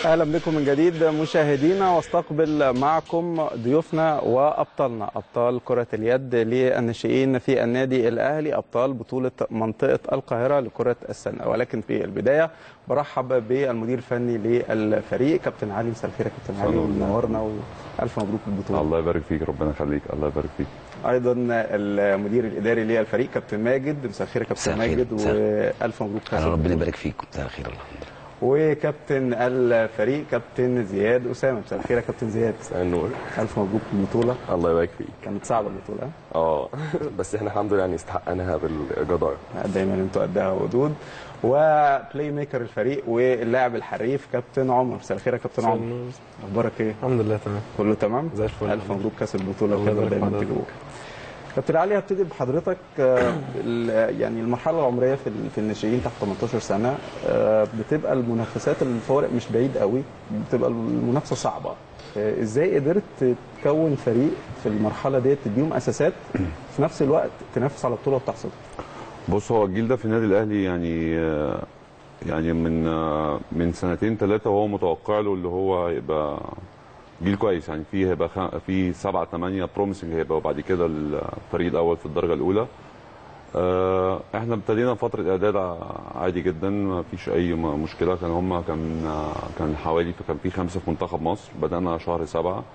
اهلا بكم من جديد مشاهدينا واستقبل معكم ضيوفنا وابطالنا ابطال كره اليد للناشئين في النادي الاهلي ابطال بطوله منطقه القاهره لكره السله ولكن في البدايه برحب بالمدير الفني للفريق كابتن علي مساء الخير يا كابتن علي منورنا والف مبروك البطوله الله يبارك فيك ربنا يخليك الله يبارك فيك ايضا المدير الاداري للفريق كابتن ماجد مساء الخير يا كابتن ماجد والف مبروك اهلا ربنا يبارك فيك مساء الخير الحمد لله وكابتن الفريق كابتن زياد اسامه مساء الخير يا كابتن زياد مساء النور الف مبروك البطوله الله يبارك فيك كانت صعبه البطوله اه بس احنا الحمد لله يعني استحقناها بالجداره دايما انتوا قدها ودود وبلاي ميكر الفريق واللاعب الحريف كابتن عمر مساء الخير يا كابتن عمر اخبارك ايه الحمد لله تمام كله تمام زي الفل الف مبروك كاس البطوله الله وكده يبارك دايما حضرتك. تجيبوه كابتن علي هبتدي بحضرتك آه، ال- يعني المرحله العمريه في ال- في الناشئين تحت 18 سنه آه، بتبقى المنافسات الفوارق مش بعيد قوي بتبقى المنافسه صعبه آه، ازاي قدرت تكون فريق في المرحله ديت تديهم اساسات في نفس الوقت تنافس على بطوله وتحصد بص هو الجيل ده في النادي الاهلي يعني آه، يعني من آه، من سنتين ثلاثه وهو متوقع له اللي هو هيبقى جيل كويس يعني فيه هيبقى خ- في سبعه ثمانيه بروميسنج هيبقى وبعد كده الفريق الاول في الدرجه الاولى آه، احنا ابتدينا فتره اعداد ع- عادي جدا ما فيش اي م- مشكله كان هم كان آه، كان حوالي كان في خمسه في منتخب مصر بدانا شهر سبعه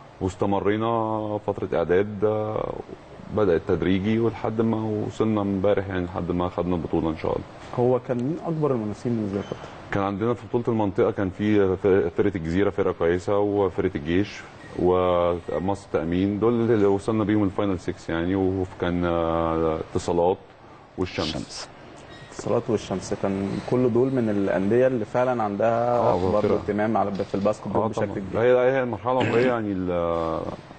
واستمرينا فتره اعداد آه، بدات تدريجي ولحد ما وصلنا امبارح يعني لحد ما خدنا البطوله ان شاء الله هو كان مين اكبر المنافسين بالنسبه لك كابتن؟ كان عندنا في بطوله المنطقه كان في ف- فرقه الجزيره فرقه كويسه وفرقه الجيش ومصر تامين دول اللي وصلنا بيهم الفاينل 6 يعني وكان آه، اتصالات والشمس الشمس اتصالات والشمس كان كل دول من الانديه اللي فعلا عندها آه، برضه فرقة. اهتمام على في الباسكت بول اه بشكل طبعا كبير هي هي المرحله العمريه يعني ال-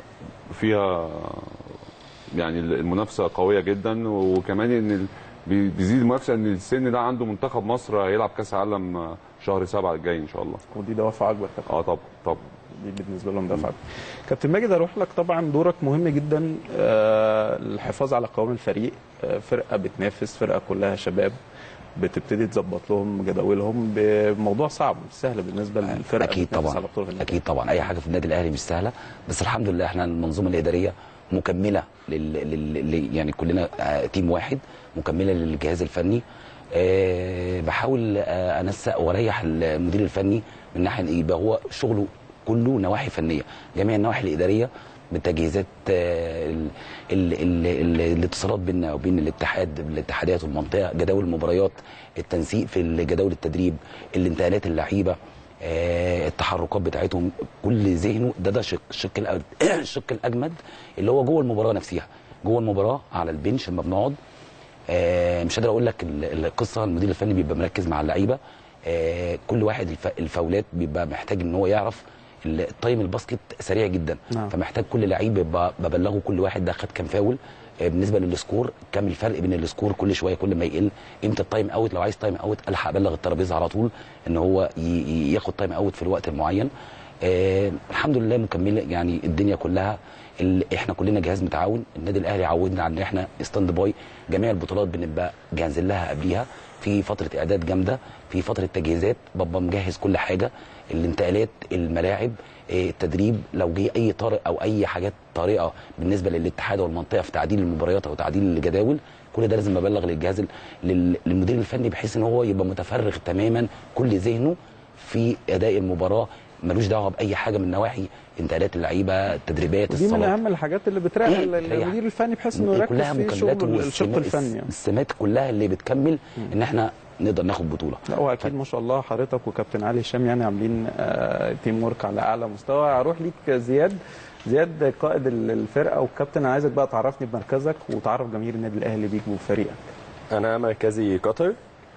فيها يعني المنافسه قويه جدا وكمان ان ال- بي- بيزيد المنافسه ان السن ده عنده منتخب مصر هيلعب كاس عالم شهر سبعة الجاي ان شاء الله ودي دوافع اكبر كابتن اه طبعا طبعا دي بالنسبه لهم دفع كابتن ماجد اروح لك طبعا دورك مهم جدا آه، الحفاظ على قوام الفريق آه، فرقه بتنافس فرقه كلها شباب بتبتدي تظبط لهم جداولهم بموضوع صعب مش سهل بالنسبه للفرقه اكيد بتنافس طبعا على بطوله النادي. اكيد طبعا اي حاجه في النادي الاهلي مش سهله بس الحمد لله احنا المنظومه الاداريه مكمله لل... لل... لل... يعني كلنا آه، تيم واحد مكمله للجهاز الفني أه بحاول آه، انسق واريح المدير الفني من ناحيه إيه؟ يبقى هو شغله كله نواحي فنيه جميع النواحي الاداريه بالتجهيزات آه، ال... ال... ال... ال... الاتصالات بيننا وبين الاتحاد الاتحادات والمنطقه جداول المباريات التنسيق في جداول التدريب الانتقالات اللعيبه آه، التحركات بتاعتهم كل ذهنه ده ده شق الشق الأج- الشق الاجمد اللي هو جوه المباراه نفسها جوه المباراه على البنش لما بنقعد آه، مش قادر اقول لك ال- القصه المدير الفني بيبقى مركز مع اللعيبه آه، كل واحد الف- الفاولات بيبقى محتاج ان هو يعرف ال- التايم الباسكت سريع جدا نعم. فمحتاج كل لعيب يبقى ببلغه كل واحد ده خد كام فاول آه، بالنسبه للسكور كام الفرق بين السكور كل شويه كل ما يقل امتى التايم اوت لو عايز تايم اوت الحق ابلغ الترابيزه على طول ان هو ي- ي- ياخد تايم اوت في الوقت المعين آه الحمد لله مكمله يعني الدنيا كلها ال- احنا كلنا جهاز متعاون النادي الاهلي عودنا على ان احنا ستاند باي جميع البطولات بنبقى جاهزين لها قبليها في فتره اعداد جامده في فتره تجهيزات ببقى مجهز كل حاجه الانتقالات الملاعب آه، التدريب لو جه اي طارئ او اي حاجات طارئه بالنسبه للاتحاد والمنطقه في تعديل المباريات او تعديل الجداول كل ده لازم ابلغ للجهاز ال- لل- للمدير الفني بحيث ان هو يبقى متفرغ تماما كل ذهنه في اداء المباراه ملوش دعوه باي حاجه من نواحي انتقالات اللعيبه التدريبات ودي من الصالات اهم الحاجات اللي بتراقب مم. المدير الفني بحيث انه يركز كلها في مكملات شغل الشق والسمات- الفني يعني. السمات كلها اللي بتكمل ان احنا نقدر ناخد بطوله لا هو اكيد ما شاء الله حضرتك وكابتن علي هشام يعني عاملين آه تيم ورك على اعلى مستوى اروح ليك زياد زياد قائد ال- الفرقه والكابتن انا عايزك بقى تعرفني بمركزك وتعرف جماهير النادي الاهلي بيك وفريقك انا مركزي قطر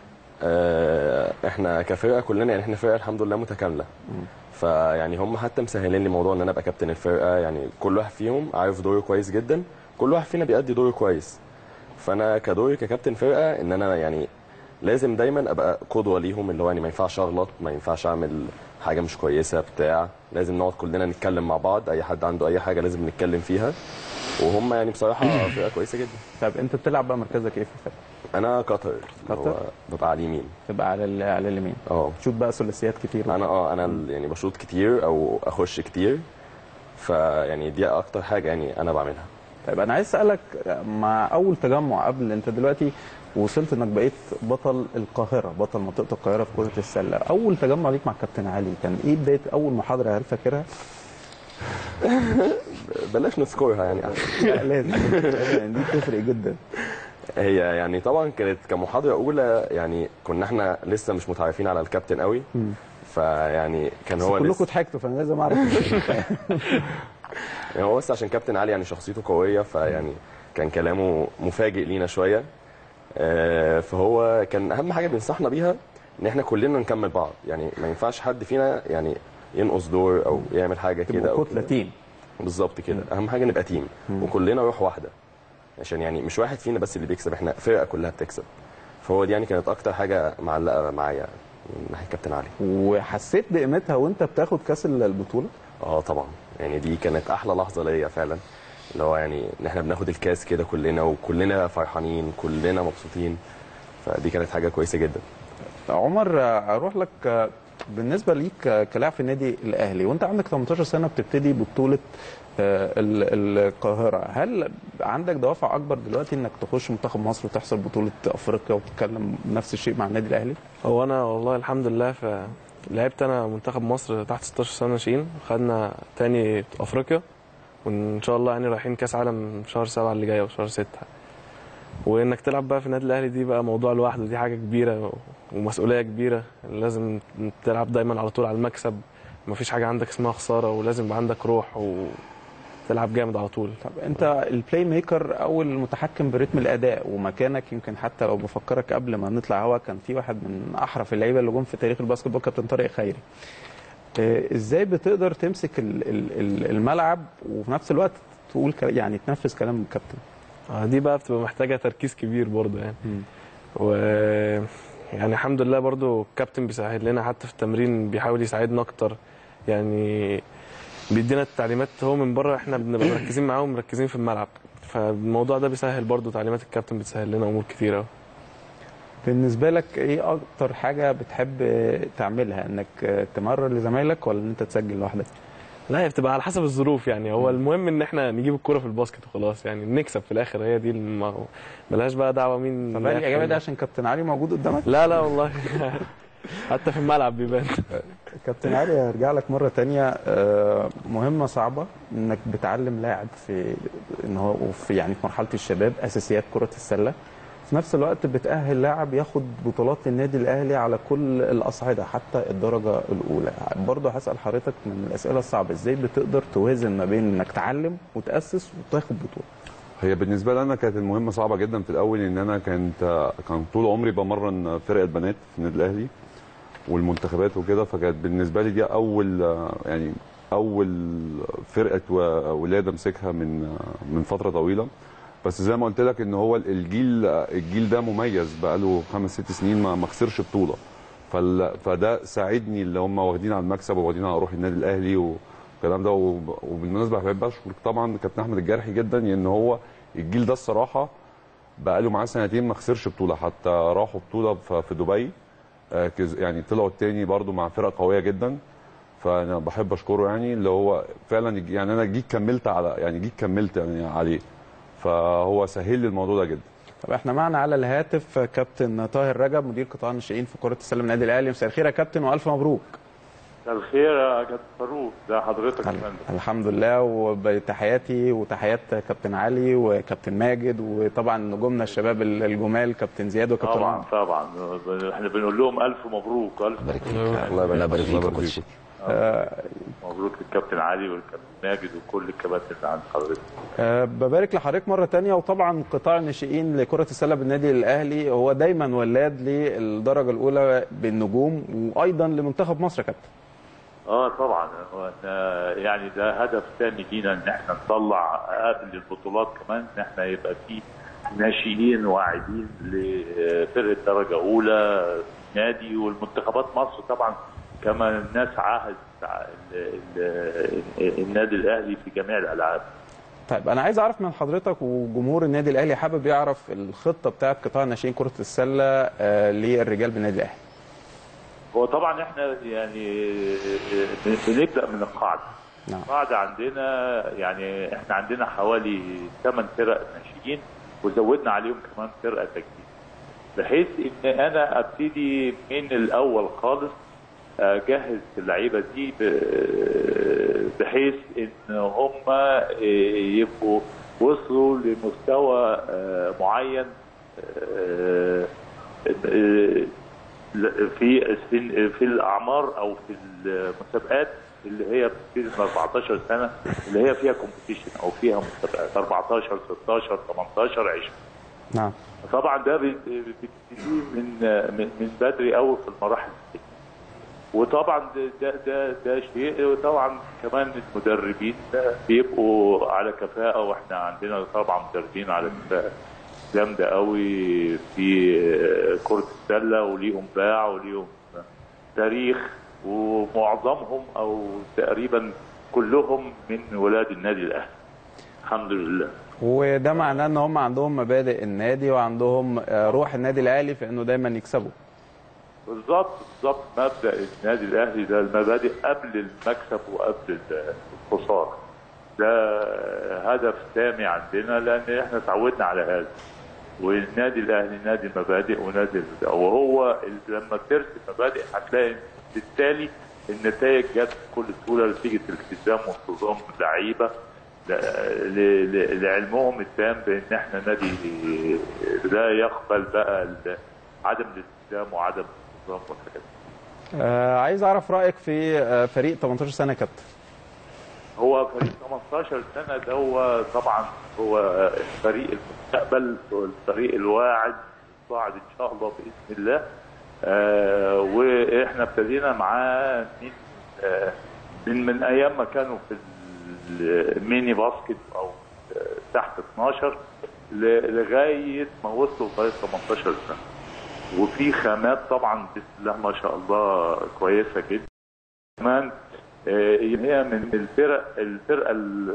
آه، احنا كفرقه كلنا يعني احنا فرقه الحمد لله متكامله فيعني هم حتى مسهلين لي موضوع ان انا ابقى كابتن الفرقه يعني كل واحد فيهم عارف دوره كويس جدا كل واحد فينا بيأدي دوره كويس فانا كدوري ككابتن فرقه ان انا يعني لازم دايما ابقى قدوه ليهم اللي هو يعني ما ينفعش اغلط ما ينفعش اعمل حاجه مش كويسه بتاع لازم نقعد كلنا نتكلم مع بعض اي حد عنده اي حاجه لازم نتكلم فيها وهم يعني بصراحه فرقه كويسه جدا طب انت بتلعب بقى مركزك ايه في الفرقه؟ انا قطر اللي قطر؟ هو ببقى على اليمين تبقى على ال- على اليمين اه تشوت بقى ثلاثيات كتير انا اه انا ال- يعني بشوط كتير او اخش كتير فيعني دي اكتر حاجه يعني انا بعملها طيب انا عايز اسالك مع اول تجمع قبل انت دلوقتي وصلت انك بقيت بطل القاهره بطل منطقه القاهره في كره السله اول تجمع ليك مع الكابتن علي كان ايه بدايه اول محاضره هل فاكرها بلاش نذكرها يعني أحسن. لا لازم لازم، دي تفرق جدا هي يعني طبعا كانت كمحاضره اولى يعني كنا احنا لسه مش متعرفين على الكابتن قوي فيعني كان بس هو كلكم لسه ضحكتوا فانا لازم اعرف يعني هو بس عشان كابتن علي يعني شخصيته قويه فيعني كان كلامه مفاجئ لينا شويه آه، فهو كان اهم حاجه بينصحنا بيها ان احنا كلنا نكمل بعض يعني ما ينفعش حد فينا يعني ينقص دور او يعمل حاجه كده تبقوا او كتله كده. تيم بالظبط كده اهم حاجه نبقى تيم وكلنا روح واحده عشان يعني مش واحد فينا بس اللي بيكسب احنا فرقه كلها بتكسب فهو دي يعني كانت اكتر حاجه معلقه معايا من ناحيه كابتن علي وحسيت بقيمتها وانت بتاخد كاس البطوله اه طبعا يعني دي كانت احلى لحظه ليا فعلا اللي هو يعني ان احنا بناخد الكاس كده كلنا وكلنا فرحانين كلنا مبسوطين فدي كانت حاجه كويسه جدا عمر اروح لك بالنسبه ليك كلاعب في النادي الاهلي وانت عندك 18 سنه بتبتدي ببطوله آه، ال- القاهره هل عندك دوافع اكبر دلوقتي انك تخش منتخب مصر وتحصل بطوله افريقيا وتتكلم نفس الشيء مع النادي الاهلي هو انا والله الحمد لله ف لعبت انا منتخب مصر تحت 16 سنه ناشئين خدنا تاني افريقيا وان شاء الله يعني رايحين كاس عالم شهر سبعة اللي جاي او شهر ستة وانك تلعب بقى في النادي الاهلي دي بقى موضوع لوحده دي حاجه كبيره ومسؤوليه كبيره لازم تلعب دايما على طول على المكسب مفيش حاجه عندك اسمها خساره ولازم يبقى عندك روح وتلعب جامد على طول طب انت البلاي ميكر او المتحكم برتم الاداء ومكانك يمكن حتى لو بفكرك قبل ما نطلع هوا كان في واحد من احرف اللعيبه اللي جم في تاريخ الباسكت بول كابتن طارق خيري اه، ازاي بتقدر تمسك ال- ال- ال- الملعب وفي نفس الوقت تقول ك- يعني تنفذ كلام الكابتن آه، دي بقى بتبقى محتاجه تركيز كبير برضه يعني و يعني الحمد لله برضو الكابتن بيسهل لنا حتى في التمرين بيحاول يساعدنا اكتر يعني بيدينا التعليمات هو من بره احنا بنبقى مركزين معاه ومركزين في الملعب فالموضوع ده بيسهل برضو تعليمات الكابتن بتسهل لنا امور كتير قوي بالنسبه لك ايه اكتر حاجه بتحب تعملها انك تمرر لزمايلك ولا ان انت تسجل لوحدك لا هي بتبقى على حسب الظروف يعني هو المهم ان احنا نجيب الكرة في الباسكت وخلاص يعني نكسب في الاخر هي دي الم... ملهاش بقى دعوه مين طب هل الاجابه ياخد. دي عشان كابتن علي موجود قدامك لا لا والله حتى في الملعب بيبان كابتن علي هرجع لك مره تانية آه، مهمه صعبه انك بتعلم لاعب في ان هو في يعني في مرحله الشباب اساسيات كره السله في نفس الوقت بتأهل لاعب ياخد بطولات النادي الاهلي على كل الاصعده حتى الدرجه الاولى برضه هسال حضرتك من الاسئله الصعبه ازاي بتقدر توازن ما بين انك تعلم وتاسس وتاخد بطوله هي بالنسبه لي انا كانت المهمه صعبه جدا في الاول ان انا كانت كان طول عمري بمرن فرقه بنات في النادي الاهلي والمنتخبات وكده فكانت بالنسبه لي دي اول يعني اول فرقه و- ولاده امسكها من من فتره طويله بس زي ما قلت لك ان هو الجيل الجيل ده مميز بقاله خمس ست سنين ما ما خسرش بطوله فال فده ساعدني اللي هم واخدين على المكسب وواخدين على روح النادي الاهلي والكلام ده وب- وبالمناسبه بحب اشكر طبعا كابتن احمد الجرحي جدا ان هو الجيل ده الصراحه بقى له معاه سنتين ما خسرش بطوله حتى راحوا بطوله ف- في دبي آه، كز- يعني طلعوا التاني برضو مع فرقه قويه جدا فانا بحب اشكره يعني اللي هو فعلا يجي- يعني انا جيت كملت على يعني جيت كملت يعني عليه فهو سهل لي الموضوع ده جدا طب احنا معنا على الهاتف كابتن طاهر رجب مدير قطاع الناشئين في كره السله النادي الاهلي مساء الخير يا كابتن والف مبروك مساء الخير يا كابتن فاروق ده حضرتك يا فندم الحمد لله وبتحياتي وتحيات كابتن علي وكابتن ماجد وطبعا نجومنا الشباب الجمال كابتن زياد وكابتن طبعا عمر. طبعا احنا بنقول لهم الف مبروك الف بارك فيك الله يبارك الله يبارك فيك يا الله كوتش مبروك للكابتن علي والكابتن ماجد وكل الكباتن اللي عند حضرتك أه ببارك لحضرتك مره تانية وطبعا قطاع الناشئين لكره السله بالنادي الاهلي هو دايما ولاد للدرجه الاولى بالنجوم وايضا لمنتخب مصر يا كابتن اه طبعا هو إحنا يعني ده هدف ثاني لينا ان احنا نطلع قبل البطولات كمان ان احنا يبقى في ناشئين واعدين لفرقه درجه اولى في النادي والمنتخبات مصر طبعا كما الناس عاهد ال- ال- النادي الاهلي في جميع الالعاب طيب انا عايز اعرف من حضرتك وجمهور النادي الاهلي حابب يعرف الخطه بتاعه قطاع ناشئين كره السله آه، للرجال بالنادي الاهلي هو طبعا احنا يعني بنبدا من القاعده نعم. القاعده عندنا يعني احنا عندنا حوالي 8 فرق ناشئين وزودنا عليهم كمان فرقه تجديد بحيث ان انا ابتدي من الاول خالص اجهز اللعيبه دي ب- بحيث ان هم يبقوا وصلوا لمستوى آه، معين آه، آه، في في في الاعمار او في المسابقات اللي هي بتبتدي من 14 سنه اللي هي فيها كومبيتيشن او فيها مسابقات 14 16 18 20 نعم طبعا ده بت- بتبتدي من من من بدري قوي في المراحل دي وطبعا ده ده ده, ده شيء وطبعا كمان المدربين بيبقوا على كفاءه واحنا عندنا طبعا مدربين على كفاءه جامده قوي في كره السله وليهم باع وليهم تاريخ ومعظمهم او تقريبا كلهم من ولاد النادي الاهلي الحمد لله وده معناه ان هم عندهم مبادئ النادي وعندهم آه، روح النادي الاهلي في انه دايما يكسبوا بالظبط بالظبط مبدا النادي الاهلي ده المبادئ قبل المكسب وقبل الخساره ده هدف سامي عندنا لان احنا اتعودنا على هذا والنادي الاهلي نادي مبادئ ونادي وهو لما ترسم مبادئ هتلاقي بالتالي النتائج جت بكل سهوله نتيجه الالتزام وانتظام اللعيبه ل- ل- ل- لعلمهم التام بان احنا نادي لا يقبل بقى ال- عدم الالتزام وعدم الانتظام والحاجات دي. آه عايز اعرف رايك في آه فريق 18 سنه يا كابتن هو فريق 18 سنه ده هو طبعا هو فريق المستقبل والفريق الواعد الصاعد ان شاء الله باذن الله آه واحنا ابتدينا معاه من آه من من ايام ما كانوا في الميني باسكت او آه تحت 12 ل- لغايه ما وصلوا لغايه 18 سنه وفي خامات طبعا بسم الله ما شاء الله كويسه جدا كمان آه، هي من الفرق الفرقه ال-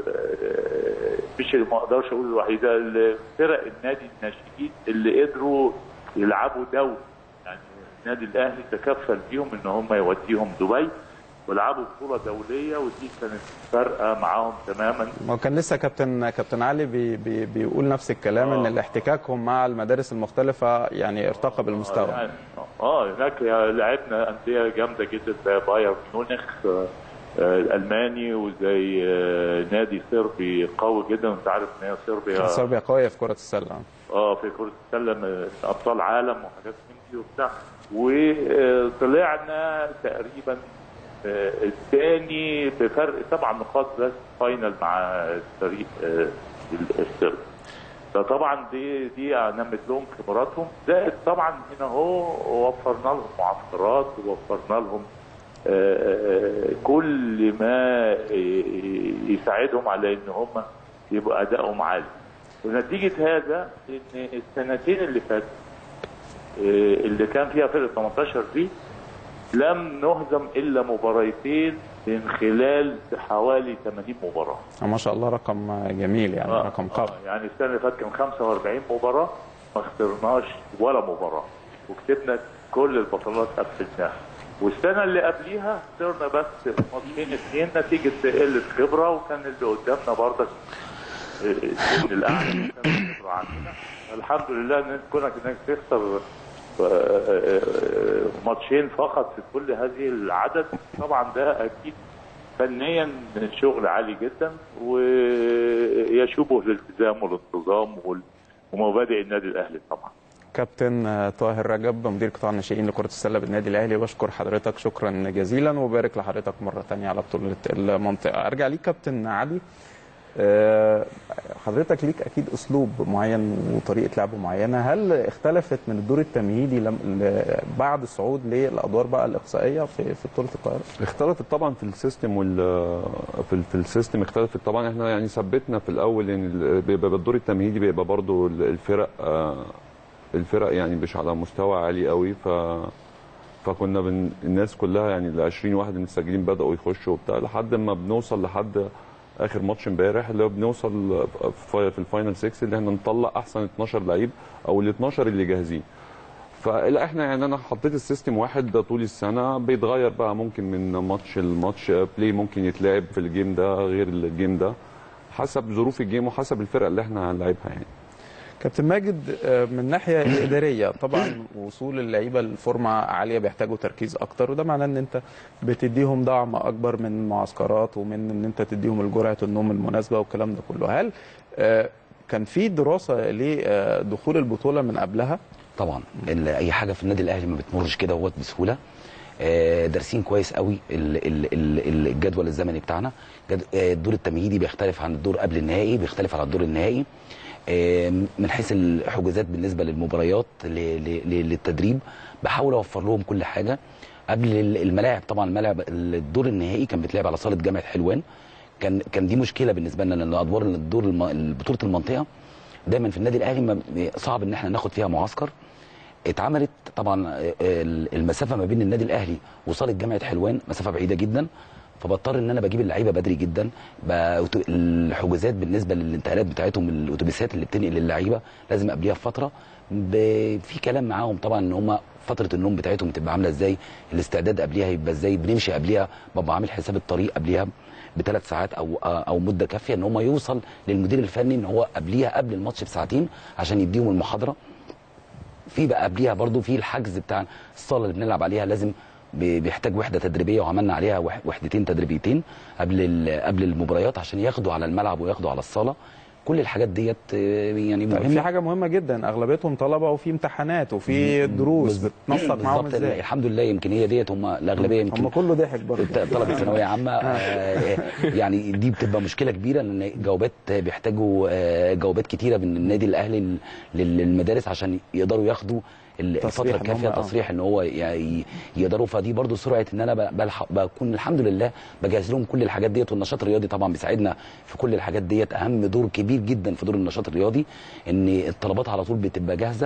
آه، مش ما اقدرش اقول الوحيده الفرق النادي الناشئين اللي قدروا يلعبوا دوري يعني النادي الاهلي تكفل بيهم ان هم يوديهم دبي ولعبوا بطوله دوليه ودي كانت فارقه معاهم تماما ما هو كان لسه كابتن كابتن علي بي بي بيقول نفس الكلام آه. ان الاحتكاكهم مع المدارس المختلفه يعني ارتقى بالمستوى يعني اه هناك لعبنا انديه جامده جدا زي بايرن ميونخ آه، آه، الالماني وزي آه، نادي صربي قوي جدا انت عارف ان هي صربيا صربيا قويه في كره السله اه في كره السله من ابطال عالم وحاجات من دي وبتاع وطلعنا تقريبا آه، الثاني بفرق سبع نقاط بس فاينل مع الفريق آه، السربي فطبعا دي دي نمت لهم خبراتهم زائد طبعا هنا هو وفرنا لهم معسكرات ووفرنا لهم آه، كل ما يساعدهم على ان هم يبقى ادائهم عالي ونتيجه هذا ان السنتين اللي فاتوا آه، اللي كان فيها فرقه 18 دي لم نهزم الا مباريتين من خلال حوالي 80 مباراه ما شاء الله رقم جميل يعني آه، رقم قوي آه، يعني السنه اللي فاتت كان 45 مباراه ما خسرناش ولا مباراه وكسبنا كل البطولات قفلناها والسنه اللي قبليها خسرنا بس ماتشين اثنين نتيجه قله خبره وكان اللي قدامنا برضك آه، السن الاعلى كان خبره عننا الحمد لله ان كونك انك تخسر آه، آه، آه، ماتشين فقط في كل هذه العدد طبعا ده اكيد فنيا شغل عالي جدا ويشوبه الالتزام والانتظام وال- ومبادئ النادي الاهلي طبعا كابتن آه، طاهر رجب مدير قطاع الناشئين لكره السله بالنادي الاهلي بشكر حضرتك شكرا جزيلا وبارك لحضرتك مره ثانيه على بطوله المنطقه ارجع ليك كابتن علي آه، حضرتك ليك اكيد اسلوب معين وطريقه لعب معينه هل اختلفت من الدور التمهيدي لم... ل... بعد الصعود للادوار بقى الاقصائيه في في بطوله القاهره اختلفت طبعا في السيستم وال في, ال- في السيستم اختلفت طبعا احنا يعني ثبتنا في الاول ان ال- بيبقى بالدور التمهيدي بيبقى برضو ال- الفرق آه، الفرق يعني مش على مستوى عالي قوي ف فكنا بن... الناس كلها يعني ال 20 واحد المسجلين بداوا يخشوا وبتاع لحد ما بنوصل لحد اخر ماتش امبارح اللي هو بنوصل في في الفاينل 6 اللي احنا نطلع احسن 12 لعيب او ال 12 اللي جاهزين فلا احنا يعني انا حطيت السيستم واحد طول السنه بيتغير بقى ممكن من ماتش لماتش بلاي ممكن يتلعب في الجيم ده غير الجيم ده حسب ظروف الجيم وحسب الفرقه اللي احنا هنلعبها يعني كابتن ماجد آه، من الناحيه الاداريه طبعا وصول اللعيبه لفورمه عاليه بيحتاجوا تركيز اكتر وده معناه ان انت بتديهم دعم اكبر من المعسكرات ومن ان انت تديهم جرعه النوم المناسبه والكلام ده كله هل آه، كان في دراسه لدخول البطوله من قبلها طبعا ال- اي حاجه في النادي الاهلي ما بتمرش كده هوت بسهوله آه، دارسين كويس قوي ال- ال- ال- الجدول الزمني بتاعنا جد- آه، الدور التمهيدي بيختلف عن الدور قبل النهائي بيختلف عن الدور النهائي آه، من حيث الحجوزات بالنسبه للمباريات ل- ل- ل- للتدريب بحاول اوفر لهم كل حاجه قبل ال- الملاعب طبعا الملاعب الدور النهائي كان بيتلعب على صاله جامعه حلوان كان كان دي مشكله بالنسبه لنا لان ادوار الدور الم- بطوله المنطقه دايما في النادي الاهلي ما- صعب ان احنا ناخد فيها معسكر اتعملت طبعا آه، المسافه ما بين النادي الاهلي وصاله جامعه حلوان مسافه بعيده جدا فبضطر ان انا بجيب اللعيبه بدري جدا ب- الحجوزات بالنسبه للانتقالات بتاعتهم الاتوبيسات اللي بتنقل اللعيبه لازم قبليها بفتره ب- في كلام معاهم طبعا ان هم فتره النوم بتاعتهم تبقى عامله ازاي الاستعداد قبليها يبقى ازاي بنمشي قبليها ببقى عامل حساب الطريق قبليها بثلاث ساعات او او مده كافيه ان هم يوصل للمدير الفني ان هو قبليها قبل الماتش بساعتين عشان يديهم المحاضره في بقى قبليها برضو في الحجز بتاع الصاله اللي بنلعب عليها لازم بي- بيحتاج وحده تدريبيه وعملنا عليها وح- وحدتين تدريبيتين قبل ال- قبل المباريات عشان ياخدوا على الملعب وياخدوا على الصاله كل الحاجات ديت آه، يعني طيب في مهمه حاجه مهمه جدا اغلبيتهم طلبه وفي امتحانات وفي دروس بتنسق معاهم بالظبط ازاي الحمد لله يمكن هي ديت هم الاغلبيه يمكن هم كله ضحك برضه طلبه ثانويه عامه آه، يعني دي بتبقى مشكله كبيره لان جوابات بيحتاجوا آه، جوابات كتيره من النادي الاهلي لل- للمدارس عشان يقدروا ياخدوا ال- تصريح الفتره إن الكافيه هم- آه. تصريح ان هو ي- يقدروا فدي برضو سرعه ان انا ب- بلحق بكون الحمد لله بجهز لهم كل الحاجات ديت والنشاط الرياضي طبعا بيساعدنا في كل الحاجات ديت اهم دور كبير جدا في دور النشاط الرياضي ان الطلبات على طول بتبقى جاهزه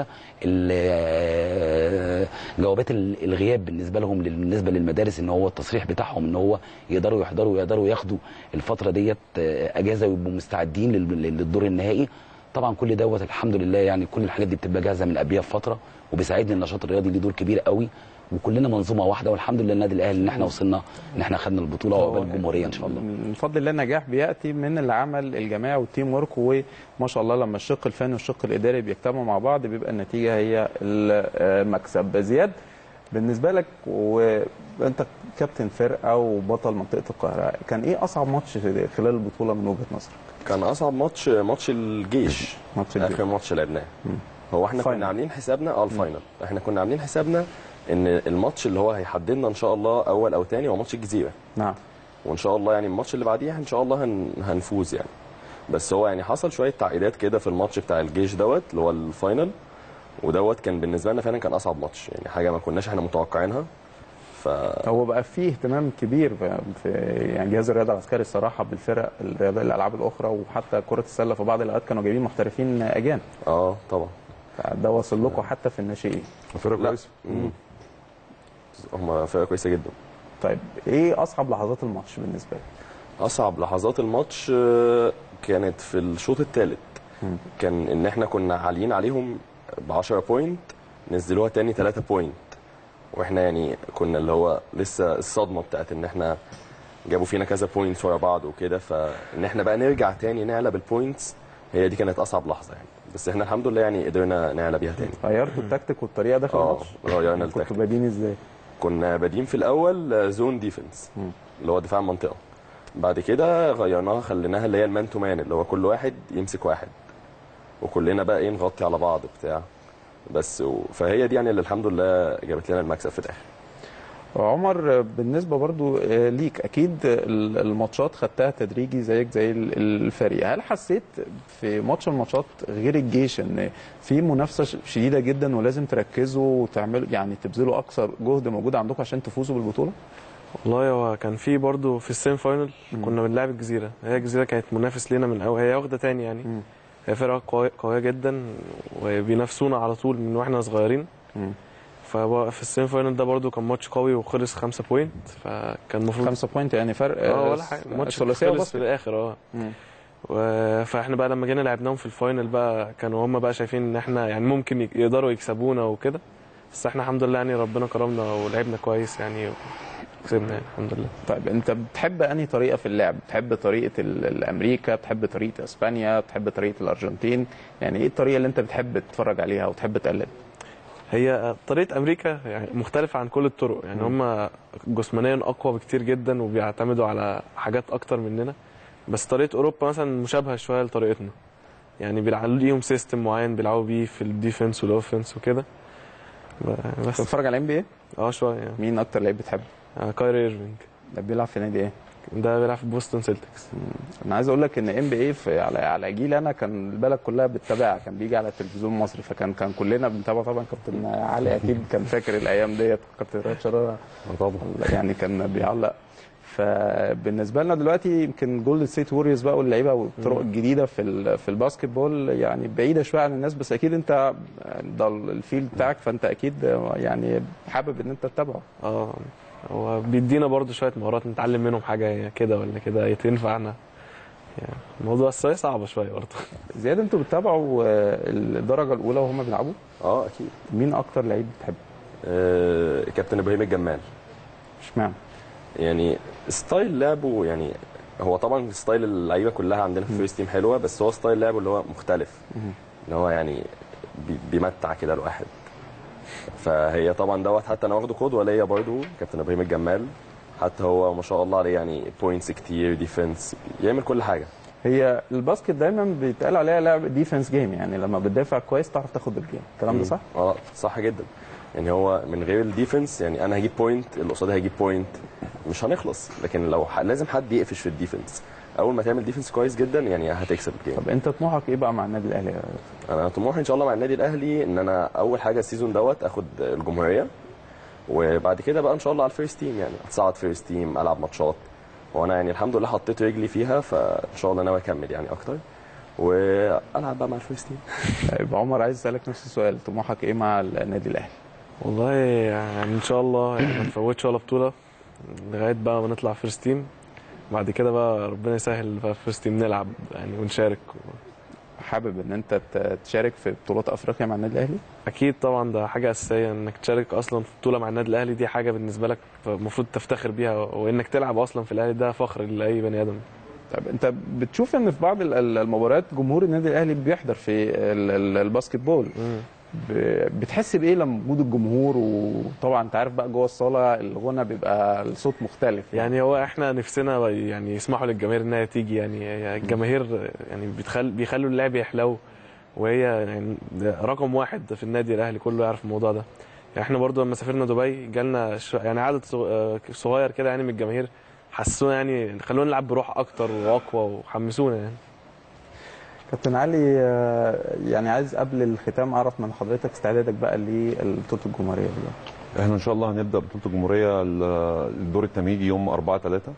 ال- جوابات ال- الغياب بالنسبه لهم بالنسبه للمدارس ان هو التصريح بتاعهم ان هو يقدروا يحضروا ويقدروا ياخدوا الفتره ديت آه، اجازه ويبقوا مستعدين لل- للدور النهائي طبعا كل دوت الحمد لله يعني كل الحاجات دي بتبقى جاهزه من قبلها بفتره وبيساعدني النشاط الرياضي ليه دور كبير قوي وكلنا منظومه واحده والحمد لله النادي الاهلي ان احنا وصلنا ان احنا خدنا البطوله وعقبال الجمهوريه ان شاء الله من فضل الله النجاح بياتي من العمل الجماعي والتيم ورك وما شاء الله لما الشق الفني والشق الاداري بيجتمعوا مع بعض بيبقى النتيجه هي المكسب زياد بالنسبه لك وانت كابتن فرقه وبطل منطقه القاهره كان ايه اصعب ماتش في- خلال البطوله من وجهه نظرك؟ كان اصعب ماتش ماتش الجيش ماتش الجيش. اخر ماتش لعبناه هو احنا فاينل. كنا عاملين حسابنا اه الفاينل احنا كنا عاملين حسابنا ان الماتش اللي هو هيحددنا ان شاء الله اول او تاني هو ماتش الجزيره نعم وان شاء الله يعني الماتش اللي بعديه ان شاء الله هن... هنفوز يعني بس هو يعني حصل شويه تعقيدات كده في الماتش بتاع الجيش دوت اللي هو الفاينل ودوت كان بالنسبه لنا فعلا كان اصعب ماتش يعني حاجه ما كناش احنا متوقعينها ف هو بقى فيه اهتمام كبير في في يعني جهاز الرياضه العسكري الصراحه بالفرق الرياضه الالعاب الاخرى وحتى كره السله في بعض الاوقات كانوا جايبين محترفين اجانب اه طبعا فده وصل لكم حتى في الناشئين فرقه لا كويسه مم. هم فرقه كويسه جدا طيب ايه اصعب لحظات الماتش بالنسبه لك؟ اصعب لحظات الماتش آه، كانت في الشوط الثالث كان ان احنا كنا عاليين عليهم ب 10 بوينت نزلوها تاني 3 بوينت واحنا يعني كنا اللي هو لسه الصدمه بتاعت ان احنا جابوا فينا كذا بوينتس ورا بعض وكده فان احنا بقى نرجع تاني نعلى بالبوينتس هي دي كانت اصعب لحظه يعني بس احنا الحمد لله يعني قدرنا نعلى بيها تاني غيرتوا التكتيك والطريقه داخل اه الماتش؟ غيرنا كنتوا التكتيك بادين ازاي؟ كنا بادئين في الاول آه، زون ديفنس اللي هو دفاع المنطقه بعد كده غيرناها خليناها اللي هي المان تو مان اللي هو كل واحد يمسك واحد وكلنا بقى ايه نغطي على بعض بتاع بس و... فهي دي يعني اللي الحمد لله جابت لنا المكسب في الاخر عمر بالنسبه برضو آه، ليك اكيد ال- الماتشات خدتها تدريجي زيك زي ال- الفريق هل حسيت في ماتش من الماتشات غير الجيش ان في منافسه ش- شديده جدا ولازم تركزوا وتعملوا يعني تبذلوا اقصى جهد موجود عندكم عشان تفوزوا بالبطوله والله هو كان في برضه في السيمي فاينل كنا بنلعب الجزيره هي الجزيره كانت منافس لينا من اول هي واخده تاني يعني مم. هي فرقه قويه قويه جدا وبينافسونا على طول من واحنا صغيرين مم. فهو في السيمي فاينل ده برضو كان ماتش قوي وخلص خمسة بوينت فكان المفروض خمسة بوينت يعني فرق اه ولا حاجه الماتش ثلاثيه خلص وبس في الاخر اه مم. و- فاحنا بقى لما جينا لعبناهم في الفاينل بقى كانوا هم بقى شايفين ان احنا يعني ممكن يك- يقدروا يكسبونا وكده بس احنا الحمد لله يعني ربنا كرمنا ولعبنا كويس يعني وكسبنا يعني الحمد لله طيب انت بتحب انهي طريقه في اللعب بتحب طريقه ال- الامريكا بتحب طريقه اسبانيا بتحب طريقه الارجنتين يعني ايه الطريقه اللي انت بتحب تتفرج عليها وتحب تقلد هي طريقه امريكا يعني مختلفه عن كل الطرق يعني هم جسمانيا اقوى بكتير جدا وبيعتمدوا على حاجات اكتر مننا بس طريقه اوروبا مثلا مشابهه شويه لطريقتنا يعني بيلعبوا ليهم سيستم معين بيلعبوا بيه في الديفنس والاوفنس وكده ب- بس بتتفرج على ام بي اه شويه يعني مين اكتر لعيب بتحبه آه، كايري ايرفينج ده بيلعب في نادي ايه ده بيلعب في بوستون سيلتكس انا عايز اقول لك ان ام بي اي على على جيل انا كان البلد كلها بتتابعها كان بيجي على التلفزيون المصري فكان كان كلنا بنتابع طبعا كابتن علي اكيد كان فاكر الايام ديت كابتن رياض شرارة طبعا يعني كان بيعلق فبالنسبه لنا دلوقتي يمكن جولد ستيت ووريرز بقى واللعيبه والطرق الجديده في ال- في الباسكت بول يعني بعيده شويه عن الناس بس اكيد انت ده الفيلد بتاعك فانت اكيد يعني حابب ان انت تتابعه اه هو بيدينا برضو شويه مهارات نتعلم منهم حاجه كده ولا كده تنفعنا يعني الموضوع الصراحه صعبه شويه برضو زياد انتوا بتتابعوا آه، الدرجه الاولى وهم بيلعبوا اه اكيد مين اكتر لعيب بتحبه؟ آه كابتن ابراهيم الجمال اشمعنى؟ يعني ستايل لعبه يعني هو طبعا ستايل اللعيبه كلها عندنا في الفيرست تيم حلوه بس هو ستايل لعبه اللي هو مختلف مم. اللي هو يعني بي- بيمتع كده الواحد فهي طبعا دوت حتى انا واخده قدوه ليا برضو كابتن ابراهيم الجمال حتى هو ما شاء الله عليه يعني بوينتس كتير ديفنس يعمل كل حاجه هي الباسكت دايما بيتقال عليها لعب ديفense جيم يعني لما بتدافع كويس تعرف تاخد الجيم الكلام ده صح؟ اه صح جدا يعني هو من غير الديفنس يعني انا هجيب بوينت اللي قصادي هيجيب بوينت مش هنخلص لكن لو ح... لازم حد يقفش في الديفنس اول ما تعمل ديفنس كويس جدا يعني هتكسب الجيم طب انت طموحك ايه بقى مع النادي الاهلي؟ انا طموحي ان شاء الله مع النادي الاهلي ان انا اول حاجه السيزون دوت اخد الجمهوريه وبعد كده بقى ان شاء الله على الفيرست تيم يعني اتصعد فيرست تيم العب ماتشات وانا يعني الحمد لله حطيت رجلي فيها فان شاء الله ناوي اكمل يعني اكتر والعب بقى مع الفيرست تيم طيب عمر عايز اسالك نفس السؤال طموحك ايه مع النادي الاهلي؟ والله يعني ان شاء الله يعني ما نفوتش ولا بطوله لغايه بقى ما نطلع فيرست تيم بعد كده بقى ربنا يسهل بقى فيرست تيم نلعب يعني ونشارك حابب ان انت ت- تشارك في بطولات افريقيا مع النادي الاهلي؟ اكيد طبعا ده حاجه اساسيه انك تشارك اصلا في بطوله مع النادي الاهلي دي حاجه بالنسبه لك المفروض تفتخر بيها وانك تلعب اصلا في الاهلي ده فخر لاي بني ادم طب انت بتشوف ان في بعض ال- ال- المباريات جمهور النادي الاهلي بيحضر في ال- ال- الباسكت بول ب- بتحس بايه لما وجود الجمهور وطبعا انت عارف بقى جوه الصاله الغنى بيبقى الصوت مختلف يعني هو احنا نفسنا يعني يسمحوا للجماهير انها تيجي يعني هي الجماهير يعني بتخل بيخلوا اللعب يحلو وهي يعني ده رقم واحد في النادي الاهلي كله يعرف الموضوع ده يعني احنا برضو لما سافرنا دبي جالنا ش- يعني عدد صغ- آه صغير كده يعني من الجماهير حسونا يعني خلونا نلعب بروح اكتر واقوى وحمسونا يعني كابتن علي آه، يعني عايز قبل الختام اعرف من حضرتك استعدادك بقى لبطوله الجمهوريه دلوقتي احنا ان شاء الله هنبدا بطوله الجمهوريه ال- الدور التمهيدي يوم 4 3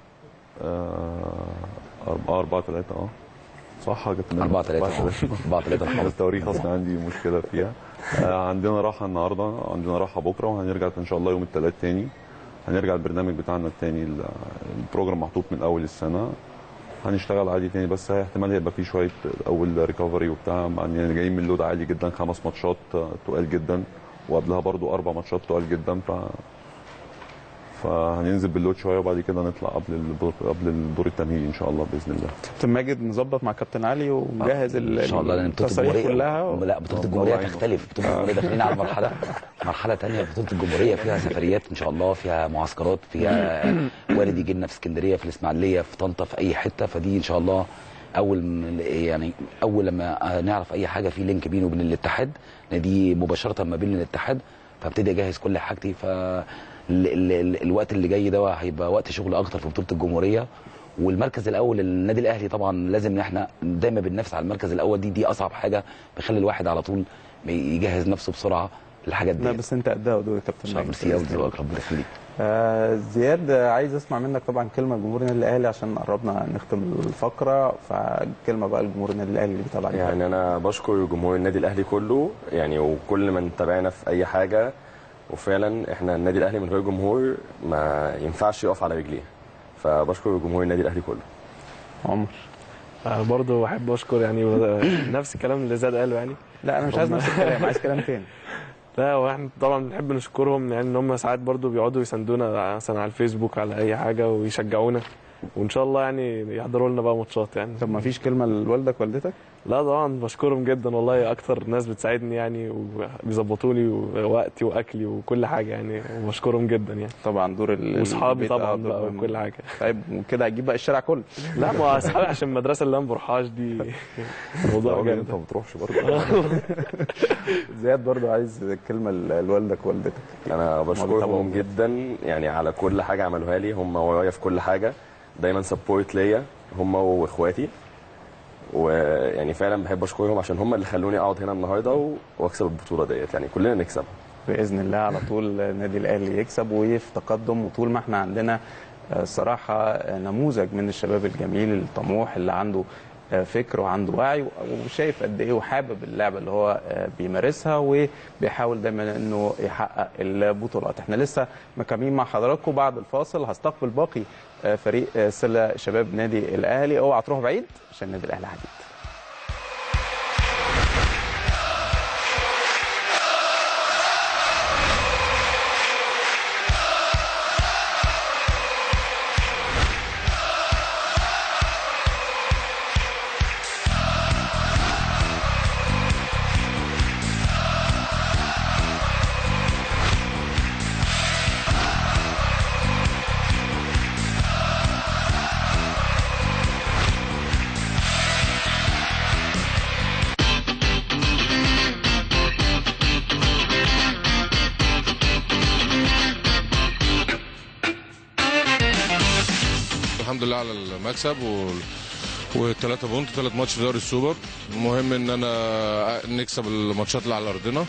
4 4 3 اه صح يا كابتن 4 3 4 3 أنا التواريخ اصلا عندي مشكله فيها آه، عندنا راحه النهارده عندنا راحه بكره وهنرجع ان شاء الله يوم الثلاث تاني هنرجع البرنامج بتاعنا التاني ال- البروجرام محطوط من اول السنه هنشتغل عادي تاني بس هي احتمال هيبقى فيه شويه اول ريكفري وبتاع مع ان يعني جايين من لود عالي جدا خمس ماتشات آه، تقال جدا وقبلها برضو اربع ماتشات تقال جدا ف فهننزل باللود شويه وبعد كده نطلع قبل الدور قبل الدور التمهيدي ان شاء الله باذن الله كابتن ماجد مظبط مع كابتن علي ومجهز ال- ان شاء الله لان بطوله التصاريح الجمهوريه كلها لا بطوله الجمهوريه الله تختلف بطوله الجمهوريه داخلين على مرحله مرحله ثانيه بطوله الجمهوريه فيها سفريات ان شاء الله فيها معسكرات فيها والد يجي لنا في اسكندريه في الاسماعيليه في طنطا في اي حته فدي ان شاء الله اول من- يعني اول لما نعرف اي حاجه في لينك بينه وبين الاتحاد لأن دي مباشره ما بين الاتحاد فابتدي اجهز كل حاجتي ف ال- ال- ال- الوقت اللي جاي ده هيبقى وقت شغل اكتر في بطوله الجمهوريه والمركز الاول النادي الاهلي طبعا لازم ان احنا دايما بننافس على المركز الاول دي دي اصعب حاجه بيخلي الواحد على طول يجهز نفسه بسرعه للحاجات دي لا بس انت قدها ودول يا كابتن ماجد ميرسي قوي ذوقك ربنا يخليك آه زياد آه، عايز اسمع منك طبعا كلمه لجمهور النادي الاهلي عشان قربنا نختم الفقره فكلمه بقى لجمهور النادي الاهلي اللي بيتابعك يعني انا بشكر جمهور النادي الاهلي كله يعني وكل من تابعنا في اي حاجه وفعلا احنا النادي الاهلي من غير جمهور ما ينفعش يقف على رجليه فبشكر جمهور النادي الاهلي كله عمر آه، برضه بحب اشكر يعني نفس الكلام اللي زاد قاله يعني لا انا مش عايز نفس الكلام عايز كلام تاني لا واحنا طبعا بنحب نشكرهم يعني ان هم ساعات برضو بيقعدوا يساندونا مثلا على الفيسبوك على اي حاجه ويشجعونا وان شاء الله يعني يحضروا لنا بقى ماتشات يعني طب ما فيش كلمه لوالدك والدتك لا طبعا بشكرهم جدا والله اكتر ناس بتساعدني يعني وبيظبطوا لي وقتي واكلي وكل حاجه يعني وبشكرهم جدا يعني طبعا دور ال- واصحابي البيت، آه، طبعا دور بقى مهم. وكل حاجه طيب وكده هتجيب بقى الشارع كله لا ما هو اصحابي عشان المدرسه اللي انا ما بروحهاش دي موضوع راجل جامد انت ما بتروحش برضه زياد برضو عايز كلمه ل- لوالدك ووالدتك انا طبعاً. بشكرهم جدا يعني على كل حاجه عملوها لي هم ورايا في كل حاجه دايما سبورت ليا هم واخواتي ويعني فعلا بحب اشكرهم عشان هم اللي خلوني اقعد هنا النهارده و- واكسب البطوله ديت يعني كلنا نكسب باذن الله على طول النادي الاهلي يكسب وفي تقدم وطول ما احنا عندنا آه، صراحه آه، نموذج من الشباب الجميل الطموح اللي عنده آه، فكر وعنده وعي وشايف قد ايه وحابب اللعبه اللي هو آه، بيمارسها وبيحاول دايما انه يحقق البطولات احنا لسه مكملين مع حضراتكم بعد الفاصل هستقبل باقي آه، فريق آه، سله شباب نادي الاهلي اوعى تروحوا بعيد عشان النادي الاهلي حديد الحمد لله على المكسب و والثلاثة بونت ثلاث ماتش في دوري السوبر المهم ان انا نكسب الماتشات اللي على ارضنا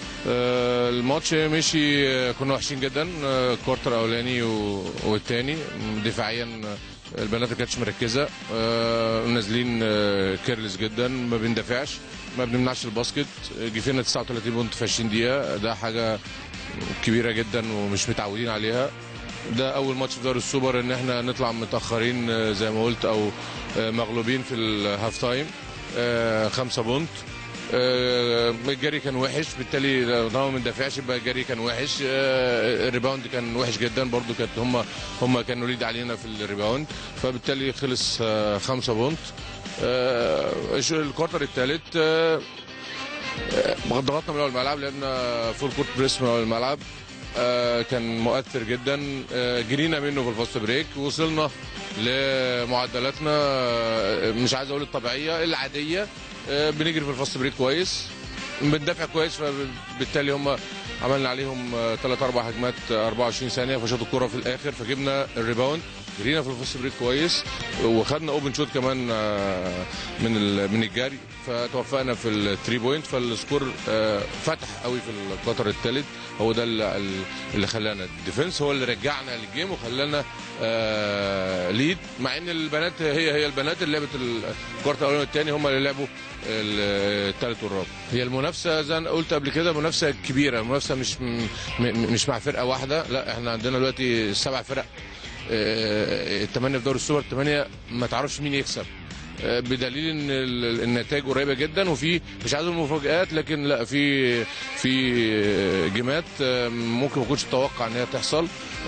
آه، الماتش مشي آه، كنا وحشين جدا آه، الكوارتر الاولاني و- والتاني دفاعيا آه، البنات ما كانتش مركزه آه، نازلين آه، كيرلس جدا ما بندافعش ما بنمنعش الباسكت آه، جه فينا 39 بونت في 20 دقيقه ده حاجه كبيره جدا ومش متعودين عليها ده اول ماتش في دوري السوبر ان احنا نطلع متاخرين آه، زي ما قلت او آه، مغلوبين في الهاف تايم آه، خمسة بونت آه، الجري كان وحش بالتالي لو طالما ما بندافعش يبقى الجري كان وحش آه، الريباوند كان وحش جدا برضو كانت هم هم كانوا ليد علينا في الريباوند فبالتالي خلص آه، خمسة بونت آه، الكوارتر الثالث آه، آه، ضغطنا من اول الملعب لعبنا فول كورت بريس من اول الملعب آه، كان مؤثر جدا آه، جرينا منه في الفاست بريك وصلنا لمعدلاتنا آه، مش عايز اقول الطبيعيه العاديه آه، بنجري في الفاست بريك كويس بندافع كويس فبالتالي هم عملنا عليهم ثلاث اربع هجمات آه، 24 ثانيه فشاطوا الكره في الاخر فجبنا الريباوند جرينا في الفاست بريك كويس وخدنا اوبن شوت كمان آه، من ال- من الجري فتوفقنا في الثري بوينت فالسكور آه، فتح قوي في الكوتر الثالث هو ده اللي, اللي خلانا الديفنس هو اللي رجعنا للجيم وخلانا آه ليد مع ان البنات هي هي البنات اللي لعبت الكوارتر الاولاني والثاني هم اللي لعبوا الثالث والرابع هي المنافسه زي ما قلت قبل كده منافسه كبيره منافسه مش م- م- مش مع فرقه واحده لا احنا عندنا دلوقتي سبع فرق آه، الثمانيه في دوري السوبر الثمانيه ما تعرفش مين يكسب آه، بدليل ان ال- النتائج قريبه جدا وفي مش عايز أقول مفاجآت لكن لا في في جيمات آه، ممكن ما كنتش اتوقع ان هي تحصل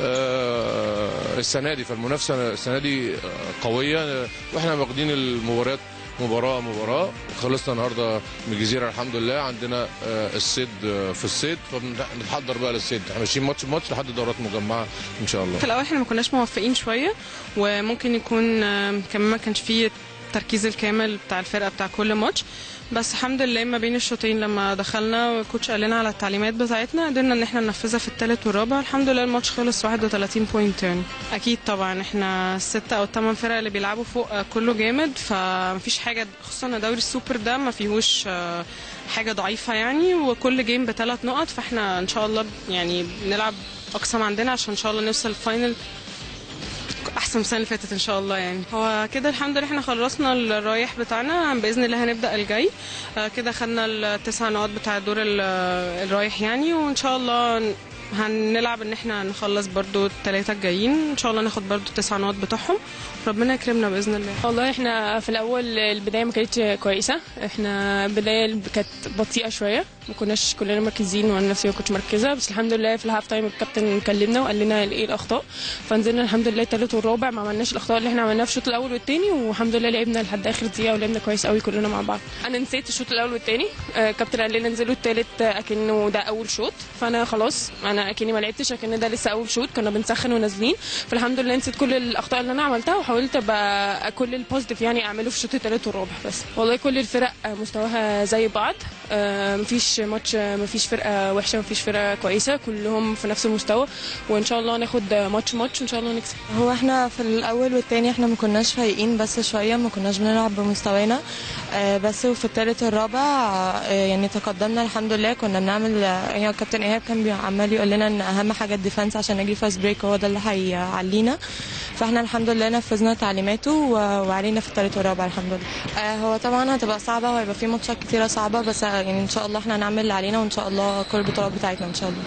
آه، السنه دي فالمنافسه السنه دي آه، قويه آه، واحنا واخدين المباريات مباراه مباراه خلصنا النهارده من الجزيره الحمد لله عندنا آه، الصيد آه، في الصيد فبنتحضر بقى للصيد احنا ماشيين ماتش بماتش لحد دورات مجمعه ان شاء الله في الاول احنا ما كناش موفقين شويه وممكن يكون آم، كمان ما كانش فيه التركيز الكامل بتاع الفرقه بتاع كل ماتش بس الحمد لله ما بين الشوطين لما دخلنا الكوتش قال لنا على التعليمات بتاعتنا قدرنا ان احنا ننفذها في الثالث والرابع الحمد لله الماتش خلص 31 بوينت يعني اكيد طبعا احنا الستة او الثمان فرق اللي بيلعبوا فوق آه، كله جامد فمفيش حاجه خصوصا إن دوري السوبر ده ما فيهوش آه، حاجه ضعيفه يعني وكل جيم بثلاث نقط فاحنا ان شاء الله بنلعب نلعب اقصى ما عندنا عشان ان شاء الله نوصل الفاينل احسن من السنه اللي فاتت ان شاء الله يعني هو كده الحمد لله احنا خلصنا الرايح بتاعنا باذن الله هنبدا الجاي آه، كده خدنا التسع نقاط بتاع الدور ال- الرايح يعني وان شاء الله هنلعب ان احنا نخلص برضو الثلاثه الجايين ان شاء الله ناخد برضو التسع نقط بتوعهم ربنا يكرمنا باذن الله والله احنا في الاول البدايه ما كانتش كويسه احنا البدايه كانت بطيئه شويه ما كناش كلنا مركزين وانا نفسي ما كنتش مركزه بس الحمد لله في الهاف تايم الكابتن كلمنا وقال لنا ايه الاخطاء فنزلنا الحمد لله الثالث والرابع ما عملناش الاخطاء اللي احنا عملناها في الشوط الاول والثاني والحمد لله لعبنا لحد اخر دقيقه ولعبنا كويس قوي كلنا مع بعض انا نسيت الشوط الاول والثاني الكابتن قال لنا انزلوا الثالث اكنه ده اول شوط فانا خلاص انا اكني ما لعبتش اكن ده لسه اول شوط كنا بنسخن ونازلين فالحمد لله نسيت كل الاخطاء اللي انا عملتها وحاولت ابقى كل البوزيتيف يعني اعمله في الشوط الثالث والرابع بس والله كل الفرق مستواها زي بعض آه، مفيش ماتش مفيش فرقه وحشه مفيش فرقه كويسه كلهم في نفس المستوى وان شاء الله ناخد ماتش ماتش ان شاء الله نكسب هو احنا في الاول والتاني احنا ما كناش فايقين بس شويه ما كناش بنلعب بمستوانا آه، بس وفي التالت والرابع آه، يعني تقدمنا الحمد لله كنا بنعمل آه، يعني الكابتن ايهاب كان بي- عمال يقول لنا ان اهم حاجه الديفنس عشان نجري فاست بريك هو ده اللي هيعلينا فاحنا الحمد لله نفذنا تعليماته و- وعلينا في التالت والرابع الحمد لله آه، هو طبعا هتبقى صعبه وهيبقى في ماتشات كتيره صعبه بس آه، يعني ان شاء الله احنا هنعمل اللي علينا وان شاء الله كل البطولات بتاعتنا ان شاء الله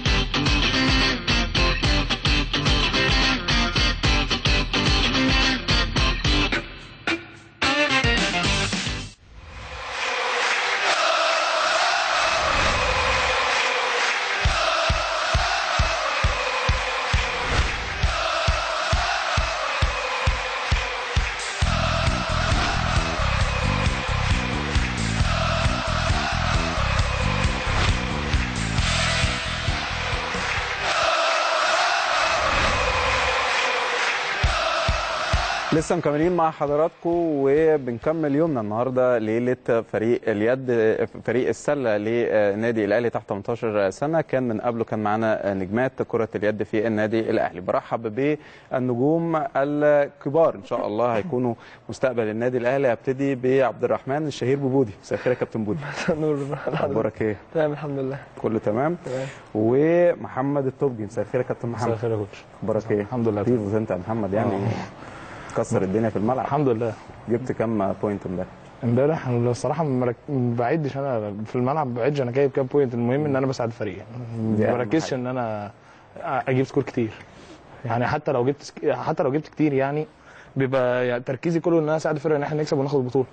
لسه مكملين مع حضراتكم وبنكمل يومنا النهارده ليله فريق اليد فريق السله لنادي الاهلي تحت 18 سنه كان من قبله كان معانا نجمات كره اليد في النادي الاهلي برحب بالنجوم الكبار ان شاء الله هيكونوا مستقبل النادي الاهلي هبتدي بعبد الرحمن الشهير ببودي مساء الخير يا كابتن بودي نور اخبارك ايه تمام الحمد لله كله تمام تمام ومحمد التوبجي مساء الخير يا كابتن محمد مساء الخير يا كوتش اخبارك ايه الحمد لله طيب انت يا محمد يعني كسر الدنيا في الملعب الحمد لله جبت كام بوينت امبارح امبارح انا الصراحه ما مرك- ما بعدش انا في الملعب ما بعدش انا جايب كام بوينت المهم ان انا بساعد الفريق دي ما أهم بركزش حاجة. ان انا اجيب سكور كتير يعني حتى لو جبت سك... حتى لو جبت كتير يعني بيبقى يعني تركيزي كله ان انا اساعد الفرقه ان احنا نكسب وناخد البطوله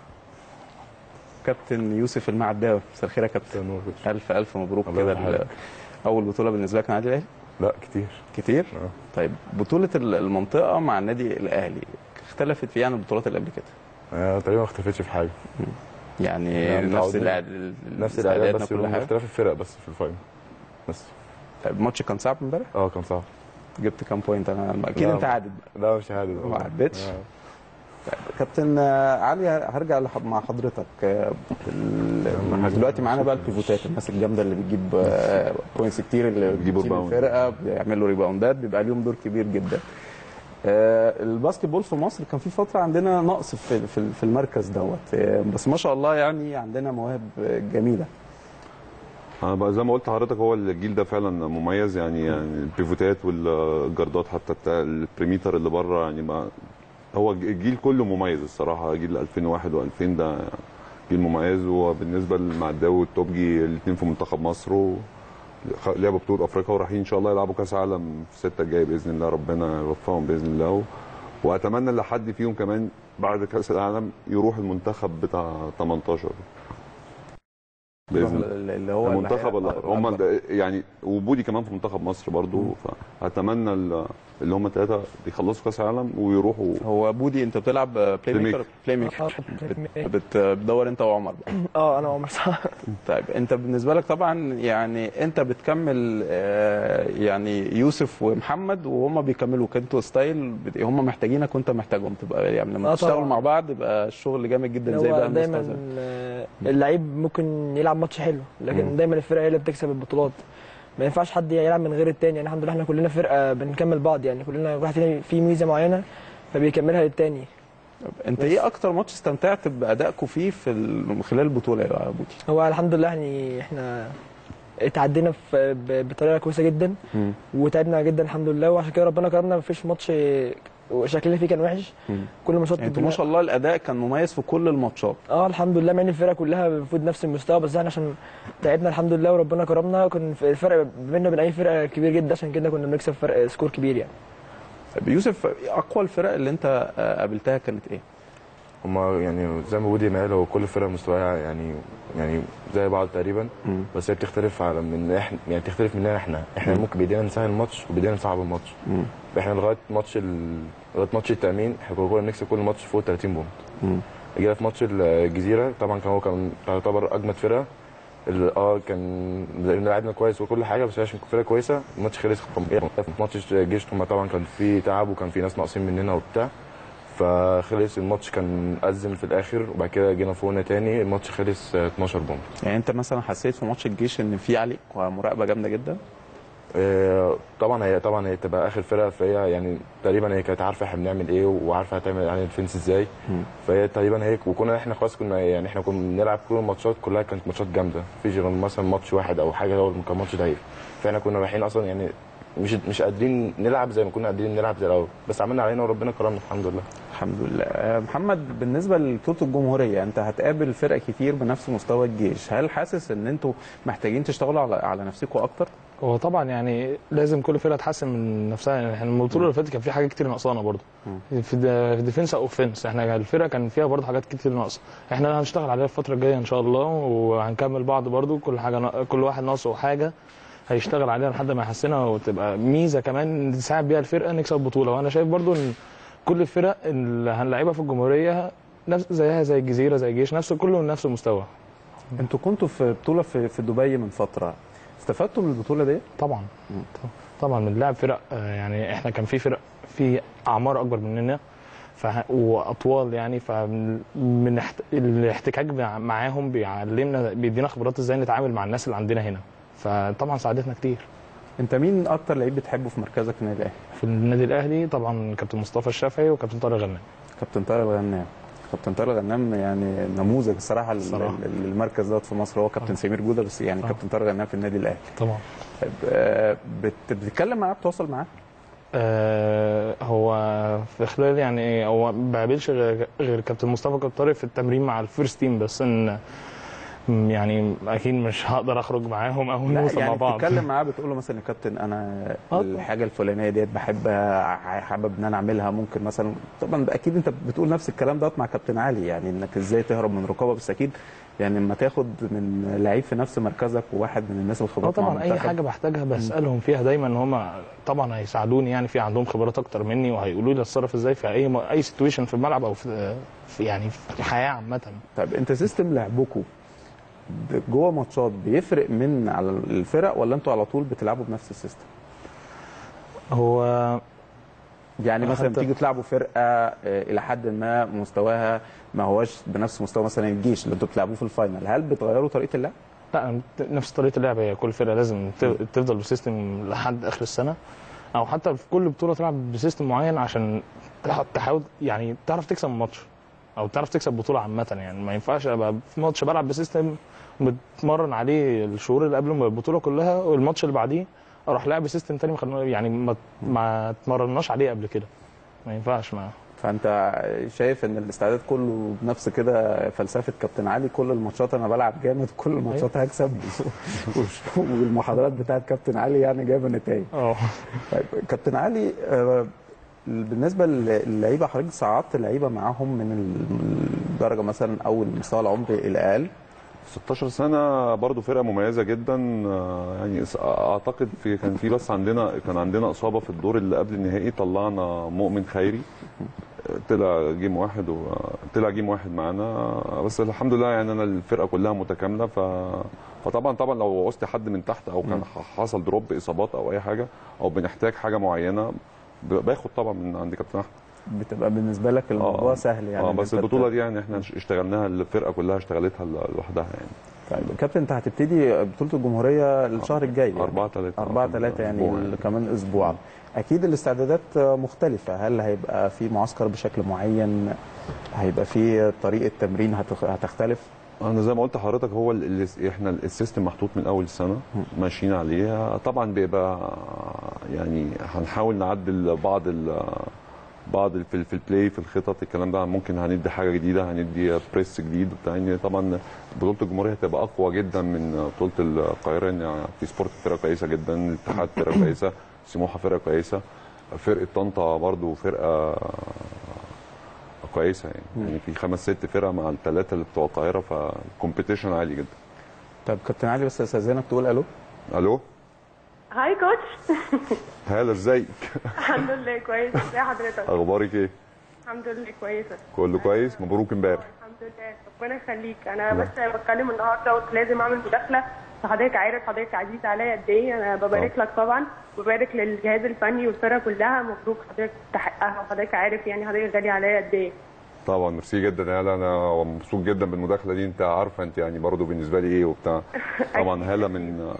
كابتن يوسف المعداوي مساء الخير يا كابتن الف الف مبروك الله كده يبارك ال- اول بطوله بالنسبه لك مع النادي الاهلي لا كتير كتير اه طيب بطوله ال- المنطقه مع النادي الاهلي اختلفت في عن البطولات اللي قبل كده آه، تقريبا ما اختلفتش في حاجه يعني يعني نفس متعودين. الإعد- نفس استعدادنا الاعداد بس كل يوم حاجه اختلاف الفرق بس في الفاينل بس طيب الماتش كان صعب امبارح اه كان صعب جبت كام بوينت انا اكيد لا. انت عادل بقى لا مش عادل ما عدتش آه. كابتن آه، علي هرجع لح- مع حضرتك آه، ال- دلوقتي معانا بقى البيفوتات الناس الجامده اللي بتجيب بوينتس كتير اللي بيجيبوا بتشيل ريباوند. الفرقه بيعملوا ريباوندات بيبقى ليهم دور كبير جدا آه، الباسكت بول في مصر كان في فتره عندنا نقص في في في المركز دوت آه، بس ما شاء الله يعني عندنا مواهب آه، جميله انا بقى زي ما قلت لحضرتك هو الجيل ده فعلا مميز يعني يعني البيفوتات والجردات حتى بتاع البريميتر اللي بره يعني ما هو الجيل كله مميز الصراحه جيل 2001 و2000 ده جيل مميز وبالنسبه للمعداوي والتوبجي الاثنين في منتخب مصر و لعبوا بطوله افريقيا ورايحين ان شاء الله يلعبوا كاس عالم في 6 الجاي باذن الله ربنا يوفقهم باذن الله و... واتمنى ان حد فيهم كمان بعد كاس العالم يروح المنتخب بتاع 18 باذن الله اللي هو المنتخب اللي اللي هي- هم ال- يعني وبودي كمان في منتخب مصر برضو فاتمنى ال- اللي هم الثلاثه بيخلصوا كاس عالم ويروحوا هو بودي انت بتلعب بلاي ميكر بلاي ميكر بت- بتدور انت وعمر بقى اه انا عمر صح طيب انت بالنسبه لك طبعا يعني انت بتكمل آه، يعني يوسف ومحمد وهم بيكملوك انتوا ستايل بت- هم محتاجينك وانت محتاجهم تبقى يعني لما اه تشتغلوا طبعا. مع بعض يبقى الشغل جامد جدا زي هو بقى دايما المستوى آه، اللعيب ممكن يلعب ماتش حلو لكن مم. دايما الفرقه هي اللي بتكسب البطولات ما ينفعش حد يلعب من غير التاني يعني الحمد لله احنا كلنا فرقه بنكمل بعض يعني كلنا واحد فينا في ميزه معينه فبيكملها للتاني انت بس. ايه اكتر ماتش استمتعت بادائكم فيه في ال- من خلال البطوله يا بودي هو الحمد لله يعني احنا اتعدينا في ب- بطريقه كويسه جدا وتعبنا جدا الحمد لله وعشان كده ربنا كرمنا مفيش ماتش وشكلنا فيه كان وحش كل الماتشات يعني انتوا ما شاء الله الاداء كان مميز في كل الماتشات اه الحمد لله مع ان الفرقه كلها المفروض نفس المستوى بس احنا عشان تعبنا الحمد لله وربنا كرمنا كان الفرق بيننا وبين اي فرقه كبير جدا عشان كده كنا بنكسب فرق سكور كبير يعني طيب يوسف اقوى الفرق اللي انت آه، قابلتها كانت ايه؟ هما يعني زي ما بودي ما قال هو كل فرقه مستواها يعني يعني زي بعض تقريبا بس هي بتختلف على من احنا يعني بتختلف مننا احنا احنا مم. ممكن بايدينا نسهل الماتش وبايدينا نصعب الماتش احنا لغايه ماتش ال... لغايه ماتش التامين احنا كنا بنكسب كل ماتش فوق 30 بونت جينا في ماتش الجزيره طبعا كان هو كان يعتبر اجمد فرقه ال- اه كان لعبنا كويس وكل حاجه بس هي عشان فرقه كويسه الماتش خلص في ماتش الجيش هما طبعا كان في تعب وكان في ناس ناقصين مننا وبتاع فخلص الماتش كان أزم في الاخر وبعد كده جينا فوقنا تاني الماتش خلص آه، 12 بونت يعني انت مثلا حسيت في ماتش الجيش ان في عليك مراقبه جامده جدا؟ آه، طبعا هي طبعا هي تبقى اخر فرقه فهي يعني تقريبا هي كانت عارفه احنا بنعمل ايه وعارفه هتعمل يعني الفنس ازاي فهي تقريبا هيك وكنا احنا خلاص كنا يعني احنا كنا بنلعب كل الماتشات كلها كانت ماتشات جامده مفيش غير مثلا ماتش واحد او حاجه هو اللي كان ماتش ضعيف فاحنا كنا رايحين اصلا يعني مش مش قادرين نلعب زي ما كنا قادرين نلعب زي الاول بس عملنا علينا وربنا كرمنا الحمد لله الحمد لله آه، محمد بالنسبه لبطوله الجمهوريه انت هتقابل فرق كتير بنفس مستوى الجيش هل حاسس ان انتوا محتاجين تشتغلوا على على نفسكم اكتر هو طبعا يعني لازم كل فرقه تحسن من نفسها يعني احنا البطوله اللي فاتت كان في حاجات كتير ناقصانا برضه في د- في ديفنس او اوفنس احنا الفرقه كان فيها برضه حاجات كتير ناقصه احنا هنشتغل عليها الفتره الجايه ان شاء الله وهنكمل بعض برضه كل حاجه نا- كل واحد ناقصه حاجه هيشتغل عليها لحد ما يحسنها وتبقى ميزه كمان نساعد بيها الفرقه نكسب بطوله وانا شايف برضه ان كل الفرق اللي هنلعبها في الجمهوريه نفس زيها زي الجزيره زي الجيش نفس كله نفس المستوى انتوا كنتوا في بطوله في, في دبي من فتره استفدتوا من البطوله دي طبعا طبعا من لعب فرق آه، يعني احنا كان في فرق في اعمار اكبر مننا ف... واطوال يعني فمن احت... الاحتكاك مع- معاهم بيعلمنا بيدينا خبرات ازاي نتعامل مع الناس اللي عندنا هنا فطبعا ساعدتنا كتير انت مين اكتر لعيب بتحبه في مركزك النادي الاهلي في النادي الاهلي طبعا كابتن مصطفى الشافعي وكابتن طارق غنام كابتن طارق الغنام كابتن طارق الغنام يعني نموذج الصراحه لل- الصراحة. لل- للمركز دوت في مصر هو كابتن سمير جوده بس يعني آه. كابتن طارق الغنام في النادي الاهلي طبعا طيب آه، بت- بتتكلم معاه بتواصل معاه آه هو في خلال يعني هو ما بقابلش غير غير كابتن مصطفى كابتن طارق في التمرين مع الفيرست تيم بس ان م- يعني اكيد مش هقدر اخرج معاهم او لا نوصل مع يعني بعض بتتكلم معاه بتقول له مثلا يا كابتن انا آه. الحاجه الفلانيه ديت بحبها حابب ان انا اعملها ممكن مثلا طبعا اكيد انت بتقول نفس الكلام دوت مع كابتن علي يعني انك ازاي تهرب من رقابه بس اكيد يعني لما تاخد من لعيب في نفس مركزك وواحد من الناس اه الخبرات مع طبعا اي المنتخب، حاجه بحتاجها بسالهم فيها دايما ان هم طبعا هيساعدوني يعني في عندهم خبرات اكتر مني وهيقولوا لي اتصرف ازاي في اي م- اي سيتويشن في الملعب او في, في يعني في الحياه عامه طيب انت سيستم لعبكم جوه ماتشات بيفرق من على الفرق ولا انتوا على طول بتلعبوا بنفس السيستم؟ هو يعني مثلا حتى- تيجوا تلعبوا فرقه آه، الى حد ما مستواها ما هوش بنفس مستوى مثلا الجيش اللي انتوا بتلعبوه في الفاينل هل بتغيروا طريقه اللعب؟ لا نفس طريقه اللعب هي كل فرقه لازم ت- تفضل بسيستم لحد اخر السنه او حتى في كل بطوله تلعب بسيستم معين عشان تح- تحاول يعني تعرف تكسب الماتش او تعرف تكسب بطوله عامه يعني ما ينفعش ابقى في ماتش بلعب بسيستم بتمرن عليه الشهور اللي قبل البطوله كلها والماتش اللي بعديه اروح لاعب بسيستم تاني ما خلونا- يعني ما ما اتمرناش عليه قبل كده ما ينفعش ما فانت شايف ان الاستعداد كله بنفس كده فلسفه كابتن علي كل الماتشات انا بلعب جامد كل الماتشات هكسب والمحاضرات بتاعت كابتن علي يعني جايبه نتائج اه طيب كابتن علي آه، بالنسبه للعيبه حضرتك صعدت لعيبه معاهم من الدرجه مثلا او المستوى العمري الاقل 16 سنه برضو فرقه مميزه جدا آه، يعني س- اعتقد في كان في بس عندنا كان عندنا اصابه في الدور اللي قبل النهائي طلعنا مؤمن خيري آه، طلع جيم واحد وطلع جيم واحد معانا بس الحمد لله يعني انا الفرقه كلها متكامله ف فطبعا طبعا لو عوزت حد من تحت او كان ح- حصل دروب اصابات او اي حاجه او بنحتاج حاجه معينه ب- باخد طبعا من عند كابتن احمد بتبقى بالنسبه لك الموضوع سهل يعني اه إن بس أنت البطوله دي يعني احنا اشتغلناها الفرقه كلها اشتغلتها لوحدها يعني طيب كابتن انت هتبتدي بطوله الجمهوريه الشهر الجاي يعني. 4 3 4 3 يعني أسبوع ال- كمان اسبوع اكيد الاستعدادات مختلفه هل هيبقى في معسكر بشكل معين هيبقى في طريقه تمرين هتخ- هتختلف انا زي ما قلت لحضرتك هو ال- ال- احنا السيستم محطوط من اول السنه ماشيين عليه طبعا بيبقى يعني هنحاول نعدل بعض ال بعض ال- في, في البلاي في الخطط الكلام ده ممكن هندي حاجه جديده هندي بريس جديد وبتاع إن طبعا بطوله الجمهوريه هتبقى اقوى جدا من بطوله القاهره ان في سبورت فرقه كويسه جدا الاتحاد فرقه كويسه سموحه فرقه كويسه فرقه طنطا برضو فرقه كويسه يعني, يعني في خمس ست فرق مع الثلاثه اللي بتوع القاهره فالكومبيتيشن عالي جدا طب كابتن علي بس استاذنك تقول الو الو هاي كوتش هاله ازيك الحمد لله كويس ازي حضرتك اخبارك ايه الحمد لله كويسه كله كويس مبروك امبارح الحمد لله ربنا يخليك انا بس بتكلم النهارده وقلت لازم اعمل مداخله حضرتك عارف حضرتك عزيز عليا قد ايه انا ببارك لك طبعا وببارك للجهاز الفني والفرقه كلها مبروك حضرتك تحققها وحضرتك عارف يعني حضرتك غالي عليا قد ايه طبعا ميرسي جدا يا هلا انا مبسوط جدا بالمداخله دي انت عارفه انت يعني برضو بالنسبه لي ايه وبتاع طبعا هلا من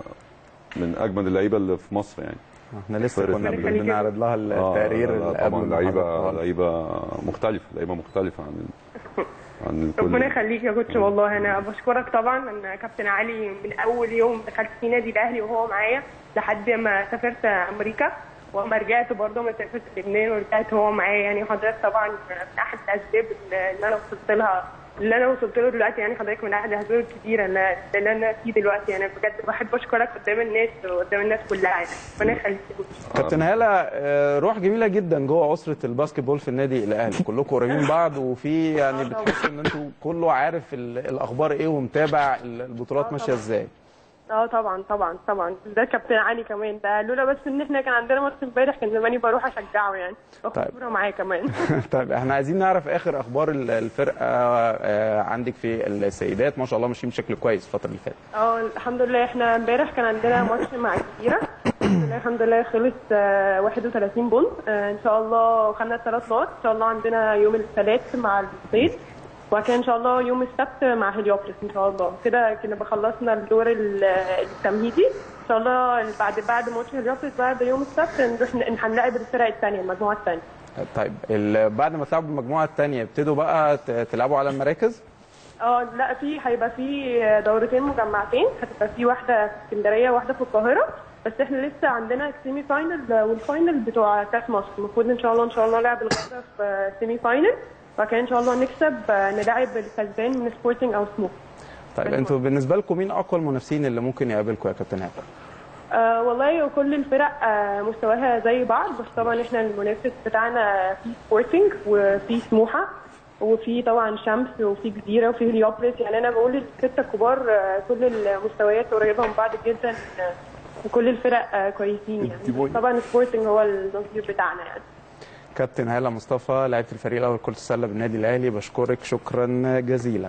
من اجمد اللعيبه اللي في مصر يعني احنا لسه فرقة كنا ال- بن- بنعرض لها التقرير آه لا اللي لا قبل طبعا المحاضرة لعيبه خالص. لعيبه مختلفه لعيبه مختلفه عن ال... عن كل ربنا يخليك يا كوتش والله انا بشكرك طبعا ان كابتن علي من اول يوم دخلت في نادي الاهلي وهو معايا لحد ما سافرت امريكا واما رجعت برضه ما سافرت لبنان ورجعت هو معايا يعني حضرتك طبعا من احد الاسباب اللي انا وصلت لها اللي انا وصلت له دلوقتي يعني حضرتك من احد الاسباب الكبيره اللي اللي انا فيه دلوقتي يعني بجد بحب اشكرك قدام الناس وقدام الناس كلها يعني ربنا يخليك يا كوتش. كابتن هاله آه، روح جميله جدا جوه اسره الباسكت بول في النادي الاهلي كلكم قريبين من بعض وفي يعني بتحس ان انتوا كله عارف ال- الاخبار ايه ومتابع ال- البطولات ماشيه ازاي اه طبعا طبعا طبعا ده كابتن علي كمان ده لولا بس ان احنا كان عندنا ماتش امبارح كان زماني بروح اشجعه يعني باخد طيب. صوره معاه كمان طيب احنا عايزين نعرف اخر اخبار ال- الفرقه آه، عندك في السيدات ما شاء الله ماشيين بشكل كويس الفتره اللي فاتت اه الحمد لله احنا امبارح كان عندنا ماتش مع الجزيره الحمد لله الحمد لله خلص آه، 31 بونت آه، ان شاء الله خدنا ثلاث نقط ان شاء الله عندنا يوم الثلاث مع الصيد وبعد كده ان شاء الله يوم السبت مع هليوبلس ان شاء الله كده كنا بخلصنا الدور ال- التمهيدي ان شاء الله بعد بعد ماتش هليوبلس بعد يوم السبت نروح ن- هنلاعب الفرق الثانيه المجموعه الثانيه طيب ال- بعد ما تلعبوا المجموعه الثانيه ابتدوا بقى ت- تلعبوا على المراكز اه لا في هيبقى في دورتين مجمعتين هتبقى في واحده في اسكندريه وواحده في القاهره بس احنا لسه عندنا السيمي فاينل والفاينل بتوع كاس مصر المفروض ان شاء الله ان شاء الله نلعب الغدا في سيمي فاينل وبعد كده ان شاء الله نكسب نلاعب الكسبان من سبورتنج او سموك طيب انتوا بالنسبه لكم مين اقوى المنافسين اللي ممكن يقابلكم يا كابتن هاله آه والله وكل الفرق آه مستواها زي بعض بس طبعا احنا المنافس بتاعنا في سبورتنج وفي سموحه وفي طبعا شمس وفي جزيره وفي هليوبلس يعني انا بقول السته الكبار آه كل المستويات قريبه من بعض جدا آه وكل الفرق آه كويسين يعني طبعا سبورتنج هو النصيب بتاعنا يعني كابتن هاله مصطفى لعيبه الفريق الاول كره السله بالنادي الاهلي بشكرك شكرا جزيلا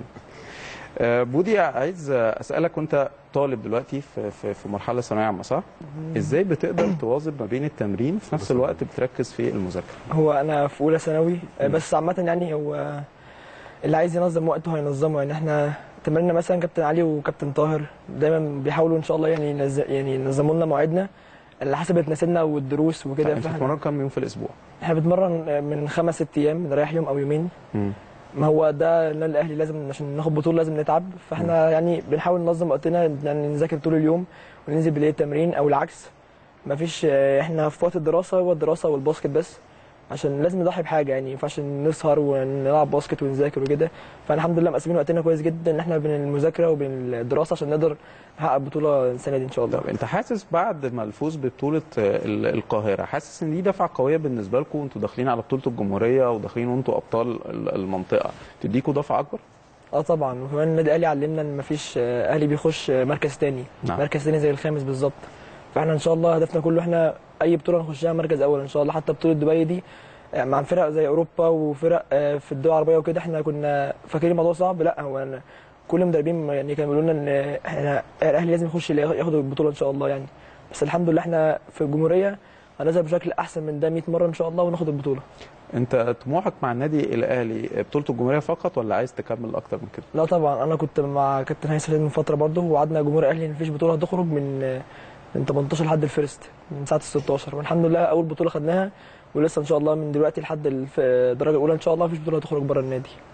آه، بودي عايز اسالك وانت طالب دلوقتي في في, في مرحله ثانويه عامه صح؟ ازاي بتقدر تواظب ما بين التمرين في نفس الوقت بتركز في المذاكره؟ هو انا في اولى ثانوي آه، بس عامه يعني هو اللي عايز ينظم وقته هينظمه يعني احنا تمريننا مثلا كابتن علي وكابتن طاهر دايما بيحاولوا ان شاء الله يعني ينز... يعني ينظموا لنا مواعيدنا اللي حسب تناسبنا والدروس وكده انت بتتمرن كام يوم في الاسبوع؟ احنا بنتمرن من خمس ست ايام بنريح يوم او يومين ما هو ده النادي الاهلي لازم عشان ناخد بطوله لازم نتعب فاحنا يعني بنحاول ننظم وقتنا يعني نذاكر طول اليوم وننزل بالليل التمرين او العكس ما فيش احنا في وقت الدراسه هو الدراسه والباسكت بس عشان لازم نضحي بحاجه يعني ما ينفعش نسهر ونلعب باسكت ونذاكر وكده فالحمد لله مقسمين وقتنا كويس جدا ان احنا بين المذاكره وبين الدراسه عشان نقدر نحقق بطوله السنه دي ان شاء الله طب انت حاسس بعد ما الفوز ببطوله ال- القاهره حاسس ان دي دفعه قويه بالنسبه لكم وانتوا داخلين على بطوله الجمهوريه وداخلين وانتوا ابطال ال- المنطقه تديكوا دفعه اكبر؟ اه طبعا وكمان النادي الاهلي علمنا ان مفيش آه، اهلي بيخش آه، مركز تاني نعم. مركز تاني زي الخامس بالظبط فاحنا ان شاء الله هدفنا كله احنا اي بطوله نخشها مركز اول ان شاء الله حتى بطوله دبي دي آه، مع فرق زي اوروبا وفرق آه، في الدول العربيه وكده احنا كنا فاكرين الموضوع صعب لا هو أنا كل المدربين يعني كانوا بيقولوا لنا ان احنا الاهلي لازم يخش ياخد البطوله ان شاء الله يعني بس الحمد لله احنا في الجمهوريه هنظهر بشكل احسن من ده 100 مره ان شاء الله وناخد البطوله انت طموحك مع النادي الاهلي بطوله الجمهوريه فقط ولا عايز تكمل اكتر من كده؟ لا طبعا انا كنت مع كابتن هيثم من فتره برضه وقعدنا جمهور اهلي ان مفيش بطوله هتخرج من من 18 لحد الفيرست من ساعه ال 16 والحمد لله اول بطوله خدناها ولسه ان شاء الله من دلوقتي لحد الف- الدرجه الاولى ان شاء الله مفيش بطوله هتخرج بره النادي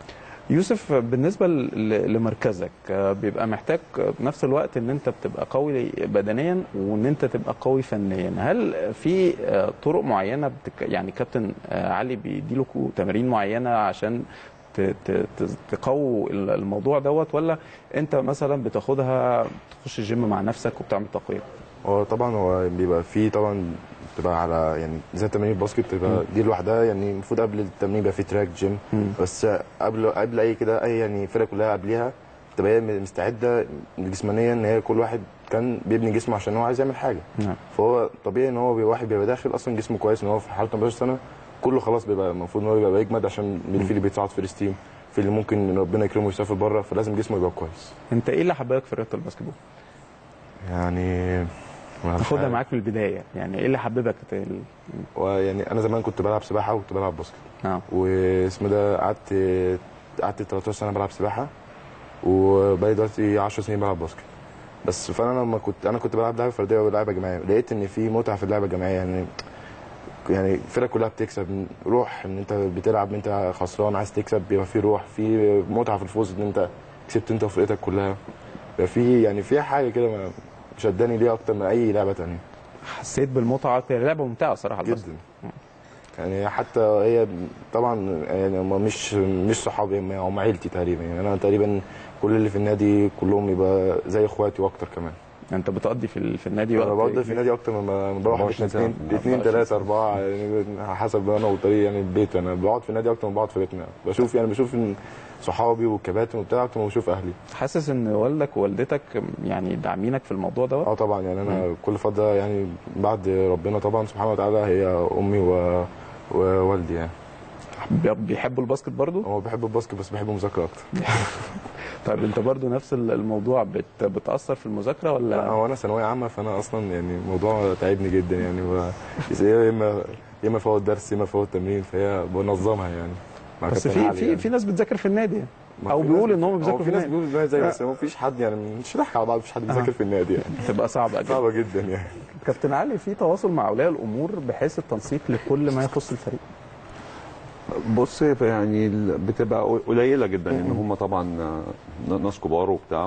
يوسف بالنسبه ل- لمركزك آه، بيبقى محتاج بنفس الوقت ان انت بتبقى قوي بدنيا وان انت تبقى قوي فنيا هل في آه، طرق معينه بتك... يعني كابتن آه، علي بيديلكوا تمارين معينه عشان ت- ت- ت- تقووا ال- الموضوع دوت ولا انت مثلا بتاخدها تخش الجيم مع نفسك وبتعمل تقويه هو طبعا هو بيبقى فيه طبعا بتبقى على يعني زي تمارين الباسكت بتبقى دي لوحدها يعني المفروض قبل التمرين يبقى في تراك جيم بس قبل قبل اي كده اي يعني الفرقه كلها قبليها بتبقى هي مستعده جسمانيا ان هي كل واحد كان بيبني جسمه عشان هو عايز يعمل حاجه نعم. فهو طبيعي ان هو بيبقى واحد بيبقى داخل اصلا جسمه كويس ان هو في حاله 18 سنه كله خلاص بيبقى المفروض ان هو يبقى يجمد عشان في اللي بيتصعد في الستيم في اللي ممكن ربنا يكرمه ويسافر بره فلازم جسمه يبقى كويس انت ايه اللي حباك في رياضه الباسكتبول؟ يعني ما مش تاخدها عارف. معاك من البدايه يعني ايه اللي حببك ت- ويعني انا زمان كنت بلعب سباحه وكنت بلعب باسكت نعم واسمه ده قعدت قعدت 13 سنه بلعب سباحه وبقالي دلوقتي 10 سنين بلعب باسكت بس فانا لما كنت انا كنت بلعب لعبه فرديه ولعبه جماعيه لقيت ان في متعه في اللعبه الجماعيه يعني يعني الفرقه كلها بتكسب روح ان انت بتلعب انت خسران عايز تكسب بيبقى في روح في متعه في الفوز ان انت كسبت انت وفرقتك كلها بيبقى في يعني في حاجه كده ما- شداني ليها اكتر من اي لعبه تانية حسيت بالمتعه اكتر لعبه ممتعه صراحه الباسكت. جدا يعني حتى هي طبعا يعني هم مش مش صحابي هم هم عيلتي تقريبا يعني انا تقريبا كل اللي في النادي كلهم يبقى زي اخواتي واكتر كمان انت بتقضي في ال- في النادي انا وقت بقضي في كبير. النادي اكتر ما ما بروح 24 ساعة. اثنين اثنين ثلاثه اربعه يعني حسب انا وطريق يعني البيت انا بقعد في النادي اكتر ما بقعد في بيتنا بشوف يعني بشوف إن صحابي والكباتن وبتاع اكتر ما بشوف اهلي حاسس ان والدك ووالدتك يعني داعمينك في الموضوع دوت اه طبعا يعني انا كل فتره يعني بعد ربنا طبعا سبحانه وتعالى هي امي و... ووالدي يعني بي- بيحبوا الباسكت برضو هو بيحب الباسكت بس بيحب المذاكره اكتر طيب انت برضو نفس ال- الموضوع بت... بتاثر في المذاكره لا ولا هو انا ثانويه عامه فانا اصلا يعني الموضوع تعبني جدا يعني و... يا اما يا اما فوت درس يا اما فوت تمرين فهي بنظمها يعني مع بس كابتن في علي في يعني. في ناس بتذاكر في النادي يعني. ما او في بيقولوا ناس- ان هم هو بيذاكروا في في ناس النادي بيقولوا زي بس ما فيش حد يعني مش ضحك على بعض مفيش حد بيذاكر في النادي يعني تبقى صعبه جدا صعبه جدا يعني كابتن علي في تواصل مع اولياء الامور بحيث التنسيق لكل ما يخص الفريق بص يعني ال- بتبقى قليله جدا ان هم طبعا ناس كبار وبتاع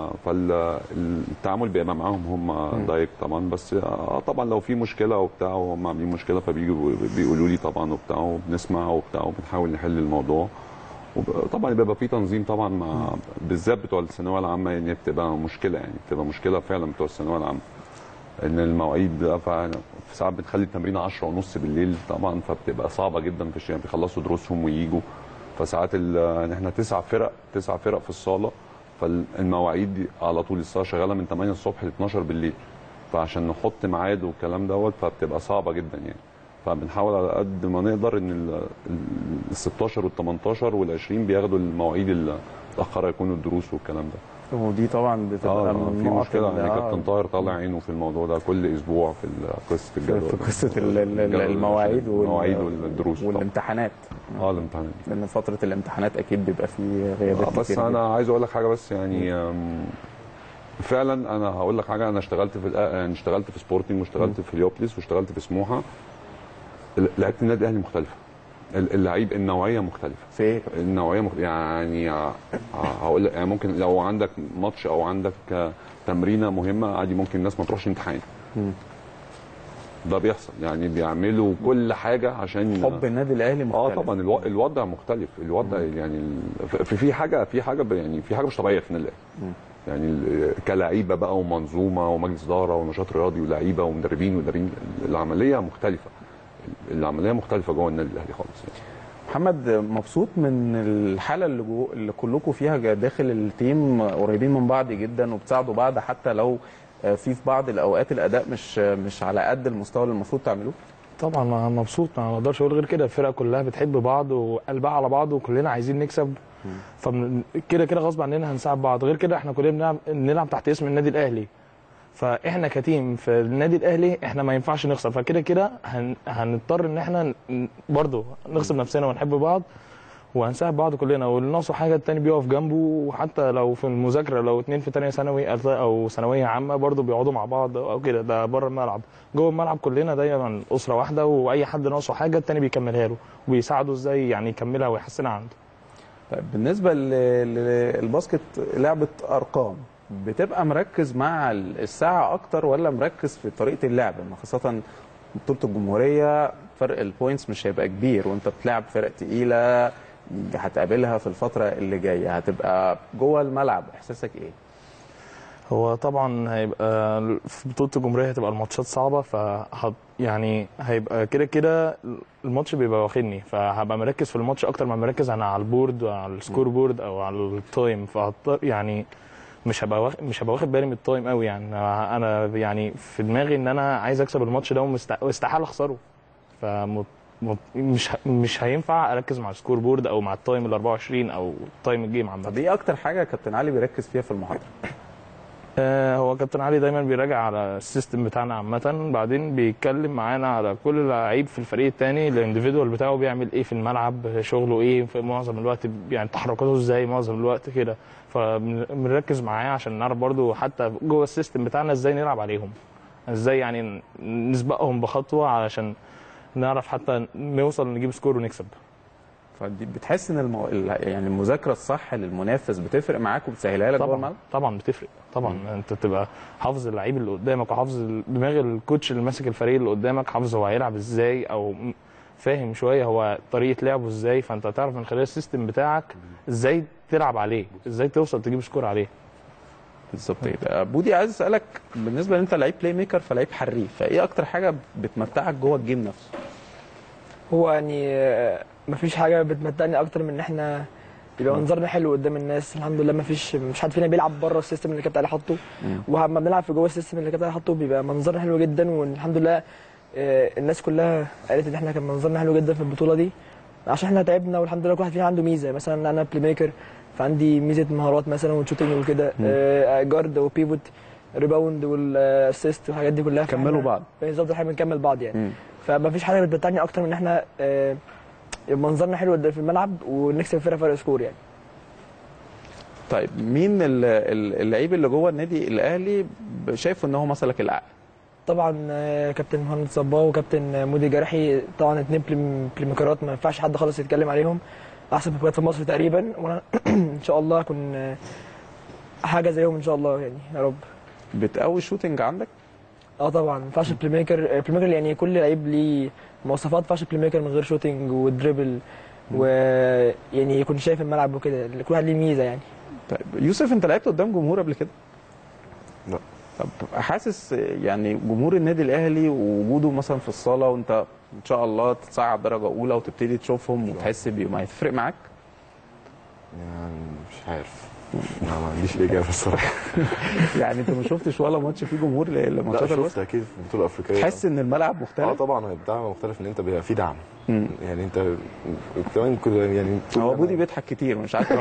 فالتعامل بيبقى معاهم هم دايركت طبعا بس آه طبعا لو في مشكله وبتاع وهم عاملين مشكله فبيجوا بيقولوا لي طبعا وبتاع وبنسمع وبتاع وبنحاول نحل الموضوع وب- طبعا بيبقى في تنظيم طبعا مع بالذات بتوع الثانويه العامه يعني بتبقى مشكله يعني بتبقى مشكله فعلا بتوع الثانويه العامه ان المواعيد ف- في ساعات بنخلي التمرين 10 ونص بالليل طبعا فبتبقى صعبه جدا في الشيء بيخلصوا دروسهم ويجوا فساعات ال- يعني احنا تسع فرق تسع فرق في الصاله فالمواعيد دي على طول الصاله شغاله من 8 الصبح ل 12 بالليل فعشان نحط ميعاد والكلام دوت فبتبقى صعبه جدا يعني فبنحاول على قد ما نقدر ان ال ال 16 وال 18 وال 20 بياخدوا المواعيد المتاخره يكونوا الدروس والكلام ده ودي طبعا بتبقى اه من في النقط مشكله اللي- يعني آه، كابتن طاهر طالع عينه في الموضوع ده كل اسبوع في ال- قصه الجدول في قصه ال- ال- ال- الجدول المواعيد وال- المواعيد والدروس طبعاً. والامتحانات اه الامتحانات لان فتره الامتحانات اكيد بيبقى فيه غيابات آه، بس كتير انا عايز اقول لك حاجه بس يعني آم، فعلا انا هقول لك حاجه انا اشتغلت في الأ- يعني اشتغلت في سبورتنج واشتغلت في اليوبليس واشتغلت في سموحه ال- لعيبه النادي الاهلي مختلفه ال- اللعيب النوعيه مختلفه في ايه النوعيه مختلفه يعني ع- هقول لك يعني ممكن لو عندك ماتش او عندك آه، تمرينه مهمه عادي ممكن الناس ما تروحش امتحان ده بيحصل يعني بيعملوا كل حاجه عشان حب النادي الاهلي اه مختلف طبعا الو... الوضع مختلف الوضع يعني ال- في في حاجه في حاجه ب- يعني في حاجه مش طبيعيه في النادي الاهلي يعني ال- كلعيبه بقى ومنظومه ومجلس اداره ونشاط رياضي ولعيبه ومدربين ومدربين العمليه مختلفه العمليه مختلفه جوه النادي الاهلي خالص يعني. محمد مبسوط من الحاله اللي جو اللي كلكم فيها جا- داخل التيم قريبين من بعض جدا وبتساعدوا بعض حتى لو آه، في في بعض الاوقات الاداء مش مش على قد المستوى اللي المفروض تعملوه طبعا ما مبسوط ما اقدرش اقول غير كده الفرقه كلها بتحب بعض وقلبها على بعض وكلنا عايزين نكسب فكده كده غصب عننا هنساعد بعض غير كده احنا كلنا بنلعب نلعب تحت اسم النادي الاهلي فاحنا كتيم في النادي الاهلي احنا ما ينفعش نخسر فكده كده هن... هنضطر ان احنا ن- برضه نغصب نفسنا ونحب بعض وهنساعد بعض كلنا واللي ناقصه حاجه التاني بيقف جنبه وحتى لو في المذاكره لو اتنين في تانية ثانوي او ثانويه عامه برضه بيقعدوا مع بعض او كده ده بره الملعب جوه الملعب كلنا دايما اسره واحده واي حد ناقصه حاجه التاني بيكملها له وبيساعده ازاي يعني يكملها ويحسنها عنده طيب بالنسبه للباسكت لعبه ارقام بتبقى مركز مع الساعه اكتر ولا مركز في طريقه اللعب إن خاصه بطوله الجمهوريه فرق البوينتس مش هيبقى كبير وانت بتلعب فرق تقيله هتقابلها في الفتره اللي جايه هتبقى جوه الملعب احساسك ايه هو طبعا هيبقى في بطوله الجمهوريه هتبقى الماتشات صعبه فهت يعني هيبقى كده كده الماتش بيبقى واخدني فهبقى مركز في الماتش اكتر ما مركز انا على البورد وعلى السكور بورد او على التايم فهضطر يعني مش هبقى واخد مش هبقى واخد بالي من التايم قوي يعني انا يعني في دماغي ان انا عايز اكسب الماتش ده ومست- واستحاله اخسره فمت مت- مش ه- مش هينفع اركز مع السكور بورد او مع التايم ال 24 او تايم الجيم عامه طب ايه اكتر حاجه كابتن علي بيركز فيها في المحاضره آه، هو كابتن علي دايما بيراجع على السيستم بتاعنا عامة بعدين بيتكلم معانا على كل لعيب في الفريق التاني الانديفيدوال بتاعه بيعمل ايه في الملعب شغله ايه في معظم الوقت يعني تحركاته ازاي معظم الوقت كده فبنركز معاه عشان نعرف برضو حتى جوه السيستم بتاعنا ازاي نلعب عليهم ازاي يعني نسبقهم بخطوة علشان نعرف حتى نوصل نجيب سكور ونكسب فدي بتحس ان المو... ال- يعني المذاكره الصح للمنافس بتفرق معاك وبتسهلها لك جوه طبعا الملعب طبعا بتفرق طبعا مم. انت تبقى حافظ اللعيب اللي قدامك وحافظ دماغ الكوتش اللي ماسك الفريق اللي قدامك حافظ هو هيلعب ازاي او م- فاهم شويه هو طريقه لعبه ازاي فانت هتعرف من خلال السيستم بتاعك ازاي تلعب عليه ازاي توصل تجيب سكور عليه بالظبط كده بودي عايز اسالك بالنسبه ان انت لعيب بلاي ميكر فلعيب حريف فايه اكتر حاجه بتمتعك جوه الجيم نفسه هو يعني آه، مفيش حاجه بتمتعني اكتر من ان احنا يبقى منظرنا حلو قدام الناس الحمد لله مفيش مش حد فينا بيلعب بره السيستم اللي كابتن علي حاطه ولما بنلعب في جوه السيستم اللي كابتن علي حاطه بيبقى منظرنا حلو جدا والحمد لله آه، الناس كلها قالت ان احنا كان منظرنا حلو جدا في البطوله دي عشان احنا تعبنا والحمد لله كل واحد فينا عنده ميزه مثلا انا بلاي ميكر فعندي ميزه مهارات مثلا وشوتنج وكده آه، جارد وبيفوت ريباوند والاسيست والحاجات دي كلها كملوا فإحنا- بعض. بالظبط احنا بنكمل بعض يعني مم. فما فيش حاجه بتمتعني اكتر من ان احنا آه، يبقى منظرنا حلو قدام في الملعب ونكسب الفرقه فرق سكور يعني طيب مين ال- ال- اللعيب اللي جوه النادي الاهلي ب- شايفه ان هو مثلك الاعلى طبعا آه، كابتن محمد صباغ وكابتن آه، مودي جرحي طبعا اتنين بليم- بليميكرات ما ينفعش حد خالص يتكلم عليهم احسن بليميكرات في مصر تقريبا وانا ان شاء الله اكون آه، حاجه زيهم ان شاء الله يعني يا رب بتقوي الشوتنج عندك اه طبعا ما ينفعش بلاي ميكر البلاي ميكر يعني كل لعيب ليه مواصفات ما ينفعش بلاي ميكر من غير شوتنج ودريبل ويعني يكون شايف الملعب وكده كل واحد ليه ميزه يعني طيب يوسف انت لعبت قدام جمهور قبل كده لا طب حاسس يعني جمهور النادي الاهلي ووجوده مثلا في الصاله وانت ان شاء الله تصعد درجه اولى وتبتدي تشوفهم وتحس بيهم هيفرق معاك يعني مش عارف لا ما عنديش اجابه الصراحه يعني انت ما شفتش ولا ماتش فيه جمهور ل- لا لماتشات شفت الوسط اكيد في البطوله الافريقيه تحس ان الملعب مختلف اه طبعا الدعم مختلف ان انت بيبقى في دعم مم. يعني انت كمان كل يعني هو بودي بيضحك كتير مش عارف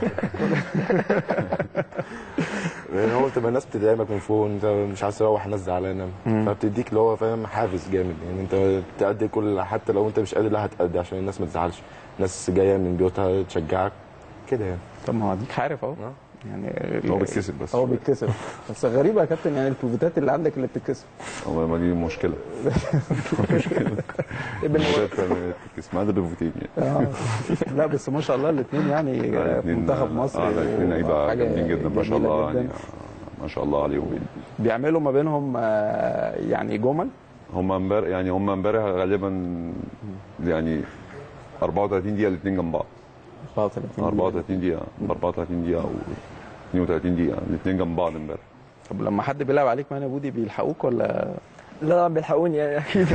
لان هو تبقى الناس بتدعمك من فوق انت مش عايز تروح الناس زعلانه مم. فبتديك اللي هو فاهم حافز جامد يعني انت تأدي كل حتى لو انت مش قادر لا هتأدي عشان الناس ما تزعلش ناس جايه من بيوتها تشجعك كده يعني طب ما هو اديك عارف اهو يعني هو بيتكسب بس هو بيتكسب بس غريبه يا كابتن يعني البروفيتات اللي عندك اللي بتتكسب هو ما دي مشكله مشكله اسمها ده بيفوتين يعني آه. لا بس ما شاء الله الاثنين يعني الاتنين- منتخب مصر اه الاثنين لعيبه حاجة جامدين جدا ما شاء جميلة الله جداً. يعني ما شاء الله عليهم يعني. بيعملوا ما بينهم آه، يعني جمل هم امبارح يعني هم امبارح غالبا يعني 34 دقيقه الاثنين جنب بعض 34 34 دقيقه 34 دقيقه او 32 دقيقه الاثنين جنب بعض امبارح طب لما حد بيلعب عليك مان يا بودي بيلحقوك ولا لا طبعا بيلحقوني يعني اكيد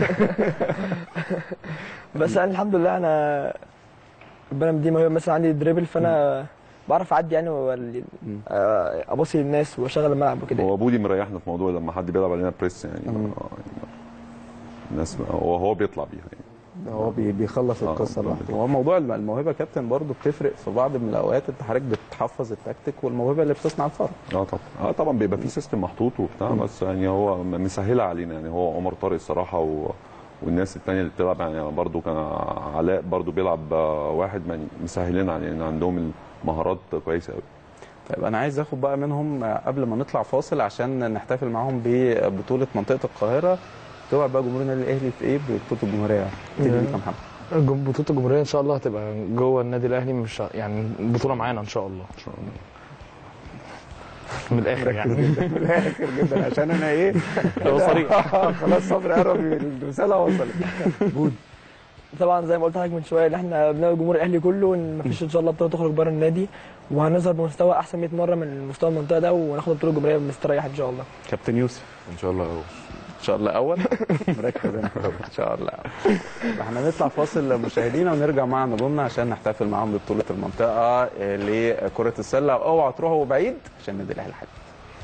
بس انا الحمد لله انا ربنا مديني موهبه مثلا عندي دريبل فانا بعرف اعدي يعني وال- آه، ابصي للناس واشغل الملعب وكده هو بودي مريحنا في موضوع لما حد بيلعب علينا بريس يعني آه، يعني الناس هو هو بيطلع بيها يعني هو بي- بيخلص القصه لوحده هو موضوع الم- الموهبه كابتن برضو بتفرق في بعض من الاوقات انت حضرتك بتحفظ التكتيك والموهبه اللي بتصنع الفرق اه طبعا اه طبعا بيبقى في سيستم محطوط وبتاع بس يعني هو م- مسهلها علينا يعني هو عمر طارق الصراحه و... والناس التانية اللي بتلعب يعني برضو كان علاء برضو بيلعب آه، واحد يعني مسهلين علينا عندهم المهارات كويسه قوي طيب انا عايز اخد بقى منهم آه، قبل ما نطلع فاصل عشان نحتفل معاهم ببطوله منطقه القاهره توعد بقى جمهور النادي الاهلي في ايه ببطوله الجمهوريه ابتدي بيك يا محمد الجم- بطوله الجمهوريه ان شاء الله هتبقى جوه النادي الاهلي مش ه- يعني البطوله معانا ان شاء الله ان شاء الله من الاخر يعني من الاخر جدا عشان انا ايه هو صريح. خلاص صبري قرب الرساله وصلت بود طبعا زي ما قلت لحضرتك من شويه ان احنا بنلاقي الجمهور الاهلي كله ان مفيش ان شاء الله بطوله تخرج بره النادي وهنظهر بمستوى احسن 100 مره من مستوى المنطقه ده وناخد البطوله الجمهوريه مستريح ان شاء الله كابتن يوسف ان شاء الله اول ان شاء الله اول مركز انت ان شاء الله احنا نطلع فاصل مشاهدينا ونرجع مع نجومنا عشان نحتفل معاهم ببطوله المنطقه آه، لكره السله اوعوا تروحوا بعيد عشان النادي الاهلي حاجه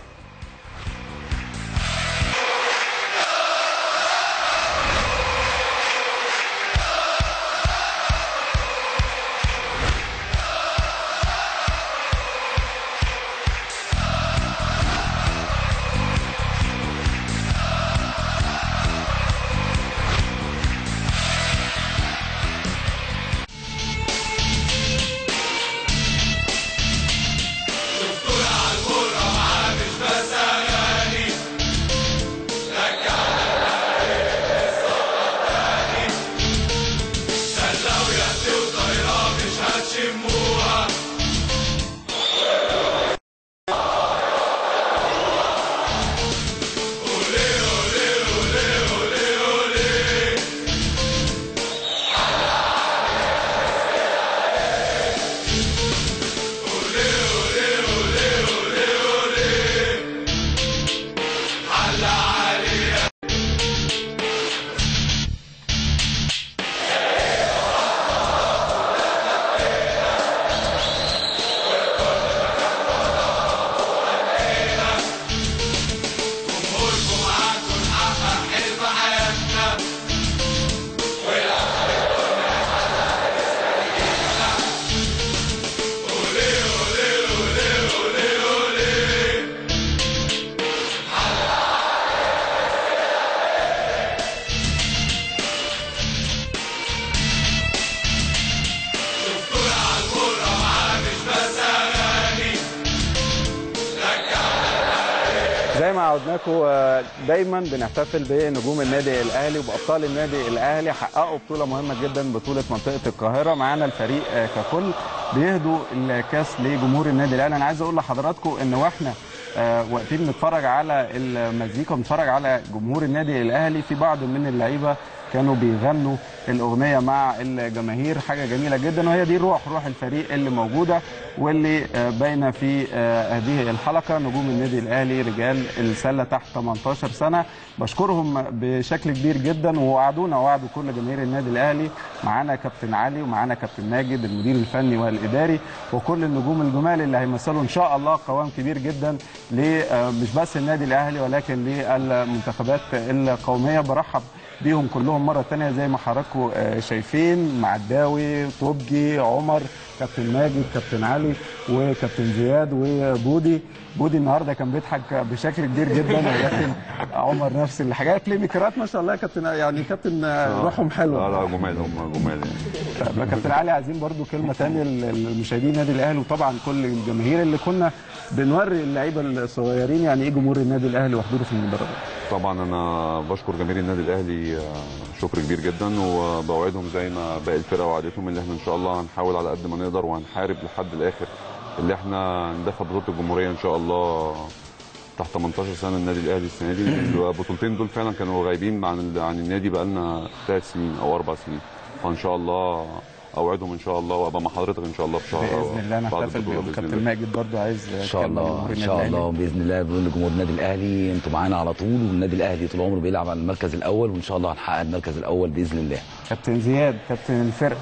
زي ما عودناكم آه، دايما بنحتفل بنجوم النادي الاهلي وبابطال النادي الاهلي حققوا بطوله مهمه جدا بطوله منطقه القاهره معانا الفريق آه، ككل بيهدوا الكاس لجمهور النادي الاهلي انا عايز اقول لحضراتكم ان واحنا آه، واقفين بنتفرج على المزيكا بنتفرج على جمهور النادي الاهلي في بعض من اللعيبه كانوا بيغنوا الاغنيه مع الجماهير حاجه جميله جدا وهي دي روح روح الفريق اللي موجوده واللي آه، باينه في آه، هذه الحلقه نجوم النادي الاهلي رجال السله تحت 18 سنه بشكرهم بشكل كبير جدا ووعدونا ووعدوا كل جماهير النادي الاهلي معانا كابتن علي ومعانا كابتن ماجد المدير الفني والاداري وكل النجوم الجمال اللي هيمثلوا ان شاء الله قوام كبير جدا ل آه، مش بس النادي الاهلي ولكن للمنتخبات القوميه برحب بيهم كلهم مره تانية زي ما حضراتكم آه، شايفين معداوي طوبجي عمر كابتن ماجد كابتن علي وكابتن زياد وبودي بودي النهارده كان بيضحك بشكل كبير جدا ولكن عمر نفس الحاجات بلاي ميكرات ما شاء الله يا كابتن يعني كابتن آه، روحهم حلوه لا لا جمال هم جمال يعني طب يا كابتن علي عايزين برضو كلمه ثانيه للمشاهدين النادي الاهلي وطبعا كل الجماهير اللي كنا بنوري اللعيبه الصغيرين يعني ايه جمهور النادي الاهلي وحضوره في المدرجات طبعا انا بشكر جماهير النادي الاهلي آه، شكر كبير جدا وبوعدهم زي ما باقي الفرقه وعدتهم اللي احنا ان شاء الله هنحاول على قد ما نقدر وهنحارب لحد الاخر اللي احنا ندخل بطوله الجمهوريه ان شاء الله تحت 18 سنه النادي الاهلي السنه دي البطولتين دول فعلا كانوا غايبين عن ال- عن النادي بقالنا ثلاث سنين او اربع سنين فان شاء الله اوعدهم ان شاء الله وابقى مع حضرتك ان شاء الله في شهر باذن الله بعد نحتفل البطولة بيهم بإذن كابتن الله. ماجد برضو عايز ان شاء الله ان شاء الله باذن الله بنقول لجمهور النادي الاهلي انتوا معانا على طول والنادي الاهلي طول عمره بيلعب على المركز الاول وان شاء الله هنحقق المركز الاول باذن الله كابتن زياد كابتن الفرقه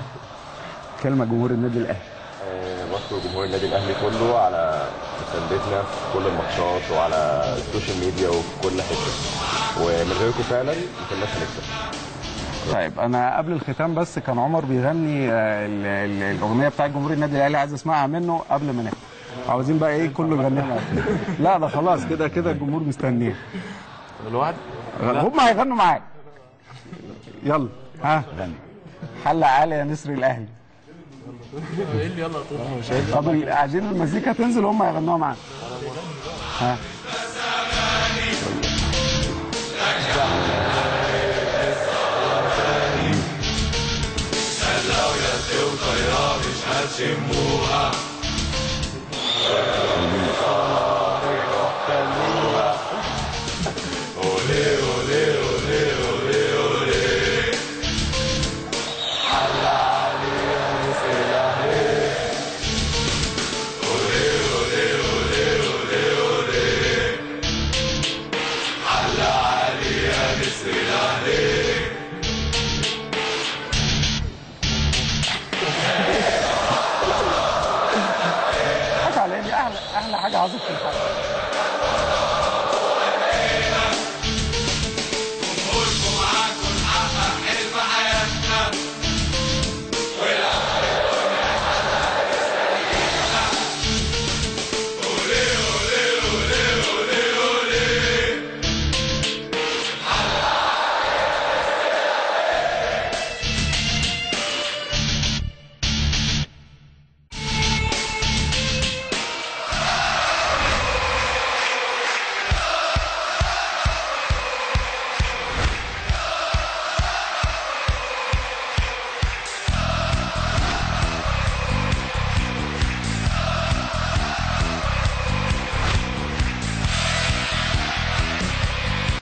كلمه جمهور النادي الاهلي آه، بشكر جمهور النادي الاهلي كله على مساندتنا في كل الماتشات وعلى السوشيال ميديا وفي كل حته ومن غيركم فعلا ما كناش هنكسب طيب انا قبل الختام بس كان عمر بيغني آه، ال- ال- الاغنيه بتاعت جمهور النادي الاهلي عايز اسمعها منه قبل ما نختم عاوزين بقى ايه كله يغنيها معاك. لا ده خلاص كده كده الجمهور مستنيه الوعد هم هيغنوا معاك يلا ها حل عالي يا نسر الاهلي ايه اللي يلا طول طب ال- عايزين المزيكا تنزل وهم هيغنوها معاك ها شموها أولي أولي أولي أولي أولي حل عليها نصر الأهلي أولي أولي أولي أولي أولي حل عليها نصر الأهلي حاجه على احلى احلى حاجه عظيمه في الحياه